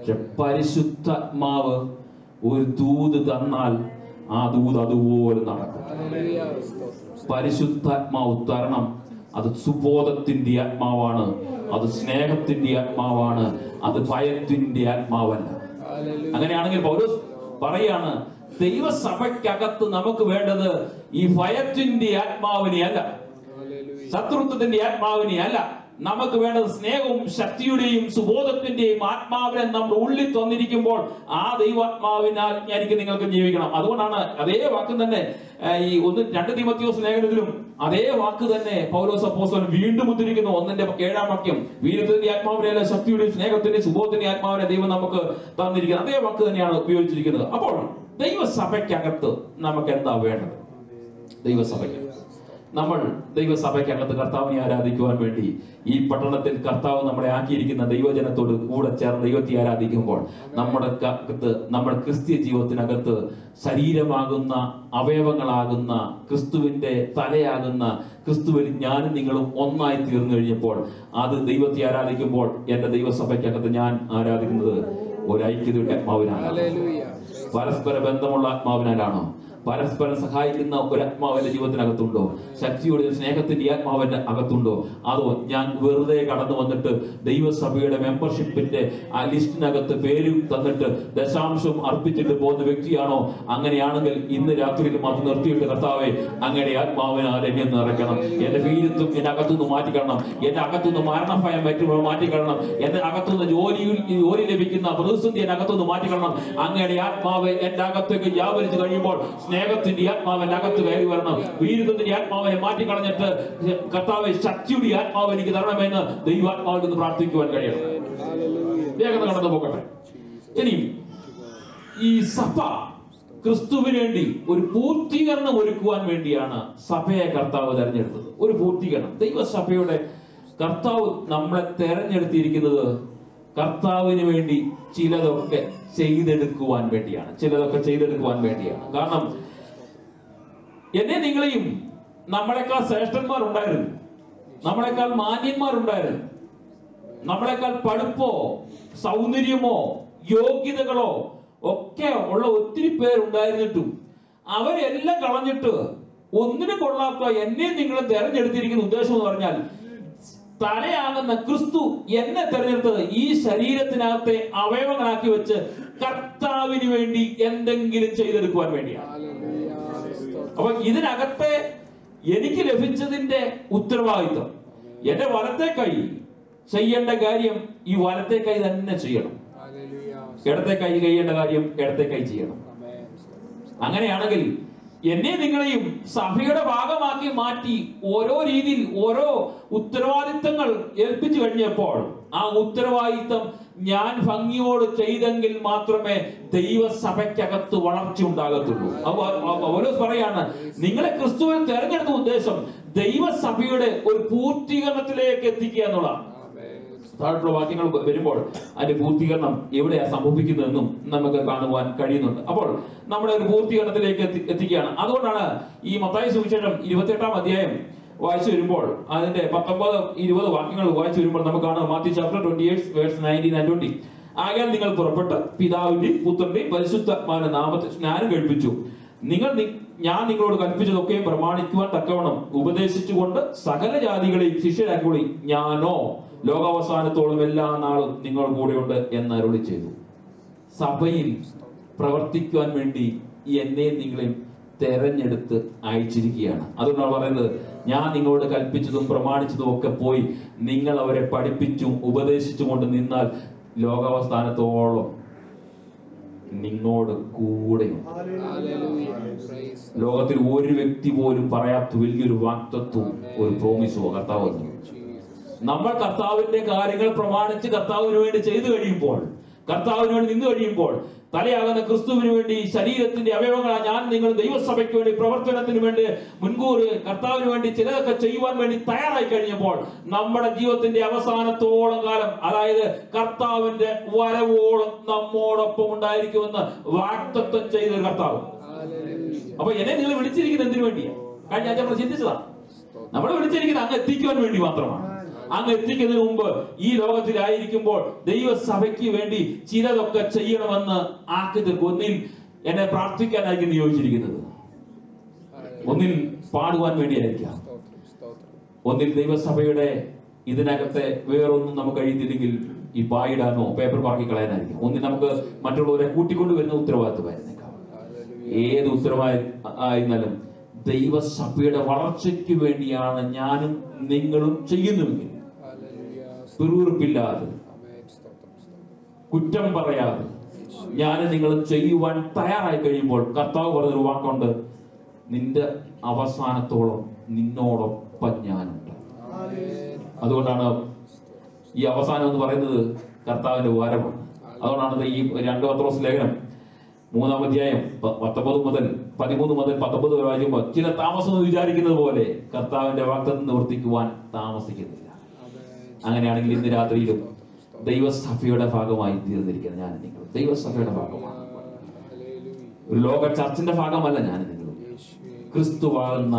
പക്ഷെ പരിശുദ്ധാത്മാവ് ഒരു ദൂത് തന്നാൽ ആ ദൂത് അതുപോലെ നടക്കും Hallelujah. സ്തോത്രം. പരിശുദ്ധാത്മാവ് തരണം അത് സുബോധത്തിന്റെ ആത്മാവാണ് അത് സ്നേഹത്തിന്റെ ആത്മാവാണ് അത് ഭയത്തിന്റെ ആത്മാവല്ല Hallelujah. അങ്ങനെയാണെങ്കിൽ പൗലോസ് പറയാണ് ദൈവസഭയ്ക്കകത്ത് നമുക്ക് വേണ്ടത് ഈ ഭയത്തിന്റെ ആത്മാവിനെ അല്ല Hallelujah. ശത്രുത്വത്തിന്റെ ആത്മാവിനെ അല്ല നമുക്ക് വേണ്ടത് സ്നേഹവും ശക്തിയുടെയും സുബോധത്തിന്റെയും ആത്മാവിനെ നമ്മുടെ ഉള്ളിൽ തന്നിരിക്കുമ്പോൾ ആ ദൈവാത്മാവിനാൽ എനിക്ക് നിങ്ങൾക്ക് ജീവിക്കണം അതുകൊണ്ടാണ് അതേ വാക്ക് തന്നെ ആ, ഈ ഒന്ന് രണ്ട് തീമത്യോസ് ലേഖനത്തിലും അതേ വാക്ക് തന്നെ പൗലോസ് അപ്പോസ്തലൻ വീണ്ടും ഉദ്ധരിക്കുന്നു ഒന്നിന്റെ ഏഴാം വാക്യം വീരത്തിന്റെ ആത്മാവിനെ അല്ല ശക്തിയുടെയും സ്നേഹത്തിന്റെയും സുബോധത്തിന്റെ ആത്മാവിനെ ദൈവം നമുക്ക് തന്നിരിക്കുന്നത് അതേ വാക്ക് തന്നെയാണ് ഉപയോഗിച്ചിരിക്കുന്നത് അപ്പോൾ ദൈവസഭയ്ക്കകത്ത് നമുക്ക് എന്താ വേണ്ടത് ദൈവസഭയ്ക്ക് നമ്മൾ ദൈവസഭയ്ക്കകത്ത് കർത്താവിനെ ആരാധിക്കുവാൻ വേണ്ടി ഈ പട്ടണത്തിൽ കർത്താവ് നമ്മളെ ആക്കിയിരിക്കുന്ന ദൈവജനത്തോട് കൂടെ ചേർന്ന് ദൈവത്തെ ആരാധിക്കുമ്പോൾ നമ്മുടെ അകത്ത് നമ്മുടെ ക്രിസ്തീയ ജീവിതത്തിനകത്ത് ശരീരമാകുന്ന അവയവങ്ങളാകുന്ന ക്രിസ്തുവിന്റെ തലയാകുന്ന ക്രിസ്തുവിൽ ഞാനും നിങ്ങളും ഒന്നായി തീർന്നു കഴിഞ്ഞപ്പോൾ അത് ദൈവത്തെ ആരാധിക്കുമ്പോൾ എന്റെ ദൈവസഭയ്ക്കകത്ത് ഞാൻ ആരാധിക്കുന്നത് ഒരു ഐക്യതയുടെ ആത്മാവിനാണ് Hallelujah. പരസ്പര ബന്ധമുള്ള ആത്മാവിനാലാണോ പരസ്പരം സഹായിക്കുന്ന ഒരു ആത്മാവിന്റെ ജീവിതത്തിനകത്തുണ്ടോ ശക്തിയുടെ സ്നേഹത്തിന്റെ ഈ ആത്മാവിന്റെ അകത്തുണ്ടോ അതോ ഞാൻ വെറുതെ കടന്നു വന്നിട്ട് ദൈവസഭയുടെ മെമ്പർഷിപ്പിന്റെ ആ ലിസ്റ്റിനകത്ത് പേര് തന്നിട്ട് ദശാംശം അർപ്പിച്ചിട്ട് പോകുന്ന വ്യക്തിയാണോ അങ്ങനെയാണെങ്കിൽ ഇന്ന് രാത്രിയിൽ മാത്രം നിർത്തിയിട്ട് കർത്താവെ അങ്ങനെ ആത്മാവിനാൽ എന്നെ നിറയ്ക്കണം എന്റെ വീരത്വം എന്റെ അകത്തുനിന്ന് മാറ്റിക്കണം എന്റെ അകത്തുനിന്ന് മരണഭയം മറ്റും മാറ്റിക്കളണം എന്റെ അകത്തുനിന്ന് ജോലിയിൽ ജോലി ലഭിക്കുന്ന പ്രതിസന്ധി എന്റെ അകത്തുനിന്ന് മാറ്റിക്കളണം അങ്ങനെ ആത്മാവ് എന്റെ അകത്തേക്ക് വ്യാപരിച്ചു കഴിയുമ്പോൾ സ്നേഹത്തിന്റെ ആത്മാവ് എന്റെ അകത്ത് കയറി വരണം വീരത്വത്തിന്റെ ആത്മാവിനെ മാറ്റിക്കളഞ്ഞിട്ട് കർത്താവ് ശക്തിയുടെ ആത്മാവ് എനിക്ക് തരണമെന്ന് ദൈവാത്മാവിൽ നിന്ന് പ്രാർത്ഥിക്കുവാൻ കഴിയണം Hallelujah. വേഗത കടന്നു പോകട്ടെ ഇനിയും ഈ സഭ ക്രിസ്തുവിന് വേണ്ടി ഒരു പൂർത്തീകരണം ഒരുക്കുവാൻ വേണ്ടിയാണ് സഭയെ കർത്താവ് തെരഞ്ഞെടുത്തത് ഒരു പൂർത്തീകരണം ദൈവസഭയുടെ കർത്താവ് നമ്മളെ തെരഞ്ഞെടുത്തിരിക്കുന്നത് കർത്താവിന് വേണ്ടി ചിലതൊക്കെ ചെയ്തെടുക്കുവാൻ വേണ്ടിയാണ് ചിലതൊക്കെ ചെയ്തെടുക്കുവാൻ വേണ്ടിയാണ് കാരണം എന്നെ നിങ്ങളെയും നമ്മളെക്കാൾ ശ്രേഷ്ഠന്മാരുണ്ടായിരുന്നു നമ്മളെക്കാൾ മാന്യന്മാരുണ്ടായിരുന്നു നമ്മളെക്കാൾ പഠിപ്പോ സൗന്ദര്യമോ യോഗ്യതകളോ ഒക്കെ ഉള്ള ഒത്തിരി പേരുണ്ടായിരുന്നിട്ടും അവരെല്ലാം കളഞ്ഞിട്ട് ഒന്നിനും കൊള്ളാത്ത എന്നെ നിങ്ങൾ തെരഞ്ഞെടുത്തിരിക്കുന്ന ഉദ്ദേശം എന്ന് പറഞ്ഞാൽ തലയാകുന്ന ക്രിസ്തു എന്നെ തെരഞ്ഞെടുത്തത് ഈ ശരീരത്തിനകത്തെ അവയവങ്ങളാക്കി വെച്ച് കർത്താവിന് വേണ്ടി എന്തെങ്കിലും ചെയ്തെടുക്കുവാൻ വേണ്ടിയാണ് Hallelujah. സ്തോത്രം. അപ്പൊ ഇതിനകത്തെ എനിക്ക് ലഭിച്ചതിന്റെ ഉത്തരവാദിത്വം എന്റെ വലത്തെ കൈ ചെയ്യേണ്ട കാര്യം ഈ വലത്തെ കൈ തന്നെ ചെയ്യണം Hallelujah. ഇടത്തെ കൈ ചെയ്യേണ്ട കാര്യം ഇടത്തെ കൈ ചെയ്യണം Amen. സ്തോത്രം. അങ്ങനെയാണെങ്കിൽ എന്നെ നിങ്ങളെയും സഭയുടെ ഭാഗമാക്കി മാറ്റി ഓരോ രീതിയിൽ ഓരോ ഉത്തരവാദിത്തങ്ങൾ ഏൽപ്പിച്ചു കഴിഞ്ഞപ്പോൾ ആ ഉത്തരവാദിത്തം ഞാൻ ഭംഗിയോട് ചെയ്തെങ്കിൽ മാത്രമേ ദൈവസഭയ്ക്കകത്ത് വളർച്ച ഉണ്ടാകത്തുള്ളൂ അവ- അവ- പൗലോസ് പറയാണ് നിങ്ങളെ ക്രിസ്തുവിൽ തെരഞ്ഞെടുത്ത ഉദ്ദേശം ദൈവസഭയുടെ ഒരു പൂർത്തീകരണത്തിലേക്ക് എത്തിക്കുക എന്നുള്ളതാണ് Amen. താഴെയുള്ള വാക്യങ്ങൾ വരുമ്പോൾ അതിന്റെ പൂർത്തീകരണം എവിടെയാ സംഭവിക്കുന്നതെന്നും നമുക്ക് കാണുവാൻ കഴിയുന്നുണ്ട് അപ്പോൾ നമ്മുടെ ഒരു പൂർത്തീകരണത്തിലേക്ക് എത്തി- എത്തിക്കുകയാണ് അതുകൊണ്ടാണ് ഈ മത്തായി സുവിശേഷം ഇരുപത്തിയെട്ടാം അധ്യായം വായിച്ചു വരുമ്പോൾ അതിന്റെ പത്തൊമ്പത് ഇരുപത് വാക്യങ്ങൾ വായിച്ചു വരുമ്പോൾ നമുക്ക് കാണാം Matthew chapter twenty eight verse nineteen and twenty ആകയാൽ നിങ്ങൾ പുറപ്പെട്ട് പിതാവിന്റെയും പുത്രന്റെയും പരിശുദ്ധാത്മാവിന്റെ നാമത്തിൽ സ്നാനം കഴിപ്പിച്ചു നിങ്ങൾ നി- ഞാൻ നിങ്ങളോട് കൽപ്പിച്ചതൊക്കെയും പ്രമാണിക്കുവാൻ തക്കവണ്ണം ഉപദേശിച്ചുകൊണ്ട് സകല ജാതികളെയും ശിഷ്യരാക്കിക്കൊള്ളി ഞാനോ ലോകാവസാനത്തോളം എല്ലാ നാളും നിങ്ങൾ കൂടെയുണ്ട് എന്ന് അരുളി ചെയ്തു സഭയിൽ പ്രവർത്തിക്കുവാൻ വേണ്ടി എന്നെയും നിങ്ങളെയും തെരഞ്ഞെടുത്ത് അയച്ചിരിക്കുകയാണ് അതുകൊണ്ടാണ് പറയുന്നത് ഞാൻ നിങ്ങളോട് കൽപ്പിച്ചതും പ്രമാണിച്ചതും ഒക്കെ പോയി നിങ്ങൾ അവരെ പഠിപ്പിച്ചും ഉപദേശിച്ചും കൊണ്ട് നിന്നാൽ ലോകാവസ്ഥാനത്തോളം നിങ്ങളോട് കൂടെയുണ്ട് Hallelujah. Praise the ലോകത്തിൽ ഒരു വ്യക്തി പോലും പറയാത്ത വലിയൊരു വാക്തത്വവും ഒരു പ്രോമിസോ കർത്താവ് തന്നു. Jesus. നമ്മൾ കർത്താവിന്റെ കാര്യങ്ങൾ പ്രമാണിച്ച് കർത്താവിന് വേണ്ടി ചെയ്തു കഴിയുമ്പോൾ കർത്താവിന് വേണ്ടി നിന്ന് കഴിയുമ്പോൾ തലയാകുന്ന ക്രിസ്തുവിന് വേണ്ടി ശരീരത്തിന്റെ അവയവങ്ങളാ ഞാൻ നിങ്ങൾ ദൈവസഭയ്ക്ക് വേണ്ടി പ്രവർത്തനത്തിന് വേണ്ടി മുൻകൂർ കർത്താവിന് വേണ്ടി ചിലതൊക്കെ ചെയ്യുവാൻ വേണ്ടി തയ്യാറായി കഴിഞ്ഞപ്പോൾ നമ്മുടെ ജീവിതത്തിന്റെ അവസാനത്തോളം കാലം അതായത് കർത്താവിന്റെ വരവോളം നമ്മോടൊപ്പം ഉണ്ടായിരിക്കുമെന്ന് വാക്തത്വം ചെയ്ത ഒരു കർത്താവ് Hallelujah. അപ്പൊ എന്നെ നിങ്ങൾ വിളിച്ചിരിക്കുന്നത് എന്തിനു വേണ്ടിയാ കഴിഞ്ഞ ആഴ്ച നമ്മൾ ചിന്തിച്ചതാ നമ്മളെ വിളിച്ചിരിക്കുന്നത് അങ്ങ് എത്തിക്കുവാൻ വേണ്ടി മാത്രമാണ് അങ്ങ് എത്തിക്കുന്നതിന് മുമ്പ് ഈ ലോകത്തിലായിരിക്കുമ്പോൾ ദൈവസഭയ്ക്ക് വേണ്ടി ചിലതൊക്കെ ചെയ്യണമെന്ന് ആക്കി തീർക്കും ഒന്നിൽ എന്നെ പ്രാർത്ഥിക്കാനായിരിക്കും നിയോഗിച്ചിരിക്കുന്നത് ഒന്നിൽ പാടുവാൻ വേണ്ടിയായിരിക്കാം സ്തോത്രം സ്തോത്രം ഒന്നിൽ ദൈവസഭയുടെ ഇതിനകത്തെ വേറൊന്നും നമുക്ക് കഴിയുന്നില്ലെങ്കിൽ ഈ പായിടാനോ പേപ്പർ പാക്കി കളയാനായിരിക്കും ഒന്നിൽ നമുക്ക് മറ്റുള്ളവരെ കൂട്ടിക്കൊണ്ടുവരുന്ന ഉത്തരവാദിത്വമായിരുന്നേക്കാം ഏത് ഉത്തരവായി ആയിരുന്നാലും ദൈവസഭയുടെ വളർച്ചയ്ക്ക് വേണ്ടിയാണ് ഞാനും നിങ്ങളും ചെയ്യുന്നുവെങ്കിൽ ഹല്ലേലൂയ പിറുപിറുപ്പില്ലാതെ ആമേൻ സ്തോത്രം സ്തോത്രം കുറ്റം പറയാതെ ഞാൻ നിങ്ങളും ചെയ്യുവാൻ തയ്യാറായി കഴിയുമ്പോൾ കർത്താവ് പറഞ്ഞൊരു വാക്കുണ്ട് നിന്റെ അവസാനത്തോളം നിന്നോടൊപ്പം ഞാനുണ്ട് ആമേൻ അതുകൊണ്ടാണ് ഈ അവസാനം എന്ന് പറയുന്നത് കർത്താവിന്റെ വാരമാണ് അതുകൊണ്ടാണ് ഈ രണ്ട് പത്രോസ് ലേഖനം മൂന്നാം അധ്യായം പ- പത്തൊമ്പത് മുതൽ പതിമൂന്ന് മുതൽ പത്തൊമ്പത് വരെ വായിക്കുമ്പോൾ ചില താമസം എന്ന് വിചാരിക്കുന്നത് പോലെ കർത്താവിന്റെ വാക്തത്വം നിവർത്തിക്കുവാൻ താമസിക്കുന്നില്ല ആമേൻ അങ്ങനെയാണെങ്കിൽ ഇന്ന് രാത്രിയിലും ദൈവസഭയുടെ ഭാഗമായി തീർന്നിരിക്കുന്നത് ഞാൻ നിങ്ങൾ ദൈവസഭയുടെ ഭാഗമാണ് ഹല്ലേലൂയ ഒരു ലോക ചർച്ചിന്റെ ഭാഗമല്ല ഞാൻ നിങ്ങൾ യേശുവേ ക്രിസ്തുവാകുന്ന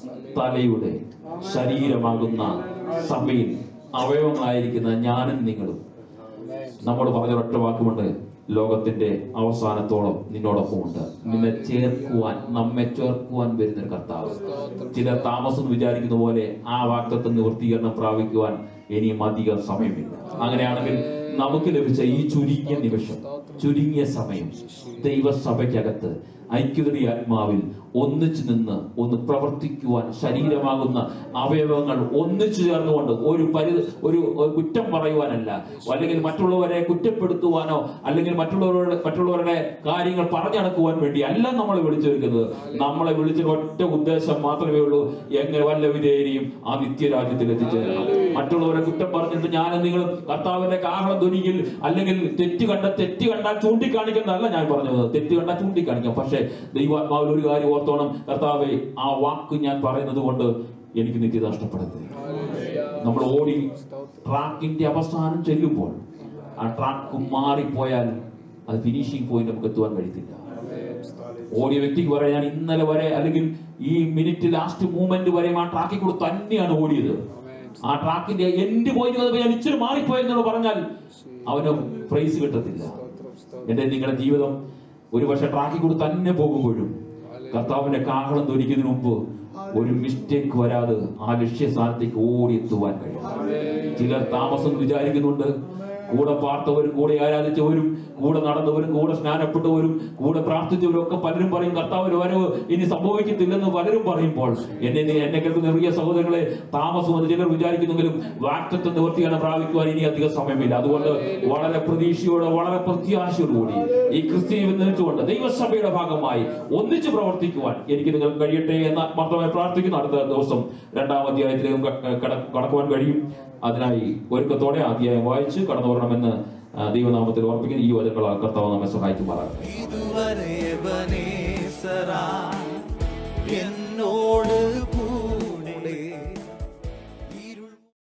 തലയുടെ ശരീരമാകുന്ന സഭയിൽ അവയവങ്ങളായിരിക്കുന്ന ഞാനും നിങ്ങളും ആമേൻ നമ്മൾ പറഞ്ഞ ഒറ്റ വാക്കുമുണ്ട് ലോകത്തിന്റെ അവസാനത്തോളം നിന്നോടൊപ്പമുണ്ട് നിന്നെ ചേർക്കുവാൻ നമ്മെ ചേർക്കുവാൻ വരുന്നൊരു കർത്താവ് ചിലർ താമസം എന്ന് വിചാരിക്കുന്ന പോലെ ആ വാക്തത്വ നിവൃത്തീകരണം പ്രാപിക്കുവാൻ ഇനിയും അധികം സമയമില്ല അങ്ങനെയാണെങ്കിൽ നമുക്ക് ലഭിച്ച ഈ ചുരുങ്ങിയ നിമിഷം ചുരുങ്ങിയ സമയം ദൈവസഭയ്ക്കകത്ത് ഐക്യതയുടെ ആത്മാവിൽ ഒന്നിച്ചു നിന്ന് ഒന്ന് പ്രവർത്തിക്കുവാൻ ശരീരമാകുന്ന അവയവങ്ങൾ ഒന്നിച്ചു ചേർന്നുകൊണ്ട് ഒരു പരി ഒരു ഒരു കുറ്റം പറയുവാനല്ല അല്ലെങ്കിൽ മറ്റുള്ളവരെ കുറ്റപ്പെടുത്തുവാനോ അല്ലെങ്കിൽ മറ്റുള്ളവരുടെ മറ്റുള്ളവരുടെ കാര്യങ്ങൾ പറഞ്ഞു നടക്കുവാൻ വേണ്ടി അല്ല നമ്മളെ വിളിച്ചു വെക്കുന്നത് നമ്മളെ വിളിച്ച ഒറ്റ ഉദ്ദേശം മാത്രമേ ഉള്ളൂ എങ്ങനെ വല്ല വിധേയനെയും ആ നിത്യരാജ്യത്തിൽ എത്തിച്ചേരണം മറ്റുള്ളവരെ കുറ്റം പറഞ്ഞിട്ട് ഞാൻ നിങ്ങൾ കർത്താവിന്റെ കാഹളം ധ്വനിയിൽ അല്ലെങ്കിൽ തെറ്റ് കണ്ട തെറ്റ് കണ്ടാൽ ചൂണ്ടിക്കാണിക്കുന്നതല്ല ഞാൻ പറഞ്ഞത് തെറ്റ് കണ്ടാൽ ചൂണ്ടിക്കാണിക്കാം പക്ഷേ ദൈവാത്മാവിൽ ഒരു കാര്യം ഓർത്തോണം കർത്താവെ ആ വാക്ക് ഞാൻ പറയുന്നത് കൊണ്ട് എനിക്ക് നിത്യ നഷ്ടപ്പെടരുത് ഹല്ലേലൂയ നമ്മൾ ഓടി സ്തോത്രം ട്രാക്കിന്റെ അവസാനം ചെല്ലുമ്പോൾ ആ ട്രാക്ക് മാറിപ്പോയാൽ അത് ഫിനിഷിംഗ് പോയിന്റ് നമുക്ക് എത്തുവാൻ കഴിയത്തില്ല ആമേൻ സ്തോത്രം ഓടിയ വ്യക്തിക്ക് പറയാം ഞാൻ ഇന്നലെ വരെ അല്ലെങ്കിൽ ഈ മിനിറ്റ് ലാസ്റ്റ് മൂവ്മെന്റ് വരെ ആ ട്രാക്കിൽ കൂടെ തന്നെയാണ് ഓടിയത് ആമേൻ ആ ട്രാക്കിന്റെ എൻഡ് പോയിന്റ് വന്നപ്പോൾ ഞാൻ ഇച്ചിരി മാറിപ്പോയെന്ന് പറഞ്ഞാൽ അവന് പ്രൈസ് കിട്ടത്തില്ല സ്തോത്രം സ്തോത്രം എന്റെ നിങ്ങളുടെ ജീവിതം ഒരു പക്ഷെ ട്രാക്കിൽ കൂടെ തന്നെ പോകുമ്പോഴും കർത്താവിന്റെ കാഹളം ധരിക്കുന്നതിന് മുമ്പ് ഒരു മിസ്റ്റേക്ക് വരാതെ ആ ലക്ഷ്യസ്ഥാനത്തേക്ക് ഓടിയെത്തുവാൻ കഴിയും ചിലർ താമസം എന്ന് വിചാരിക്കുന്നുണ്ട് കൂടെ പാർത്തവരും കൂടെ ആരാധിച്ചവരും കൂടെ നടന്നവരും കൂടെ സ്നാനപ്പെട്ടവരും കൂടെ പ്രാർത്ഥിച്ചവരും ഒക്കെ പലരും പറയും കർത്താവ് വരവ് ഇനി സംഭവിക്കത്തില്ലെന്ന് പലരും പറയുമ്പോൾ എന്നെ നീ- എന്നെ കേൾക്കുന്ന ചെറിയ സഹോദരങ്ങളെ താമസം എന്ന് ചിലർ വിചാരിക്കുന്നെങ്കിലും വാക്തത്വം നിവർത്തിയാണ് പ്രാപിക്കുവാൻ ഇനി അധികം സമയമില്ല അതുകൊണ്ട് വളരെ പ്രതീക്ഷയോടെ വളരെ പ്രത്യാശയോടുകൂടി ഈ ക്രിസ്ത്യൻ നിന്നുകൊണ്ട് ദൈവസഭയുടെ ഭാഗമായി ഒന്നിച്ച് പ്രവർത്തിക്കുവാൻ എനിക്ക് നിങ്ങൾക്ക് കഴിയട്ടെ എന്ന് ആത്മാർത്ഥമായി പ്രാർത്ഥിക്കുന്നു അടുത്ത ദിവസം രണ്ടാം അധ്യായത്തിലേക്ക് ക- കട- കടക്കുവാൻ കഴിയും അതിനായി ഒരുക്കത്തോടെ ആ അധ്യായം വായിച്ച് കടന്നു വരണമെന്ന് ആ, ദൈവനാമത്തിൽ ഓർപ്പിക്കുന്ന ഈ വചനങ്ങൾ കർത്താവ് നമ്മെ സഹായിക്കുമാറാകട്ടെ ഇതുവരെ എബനേസരാ എന്നോട്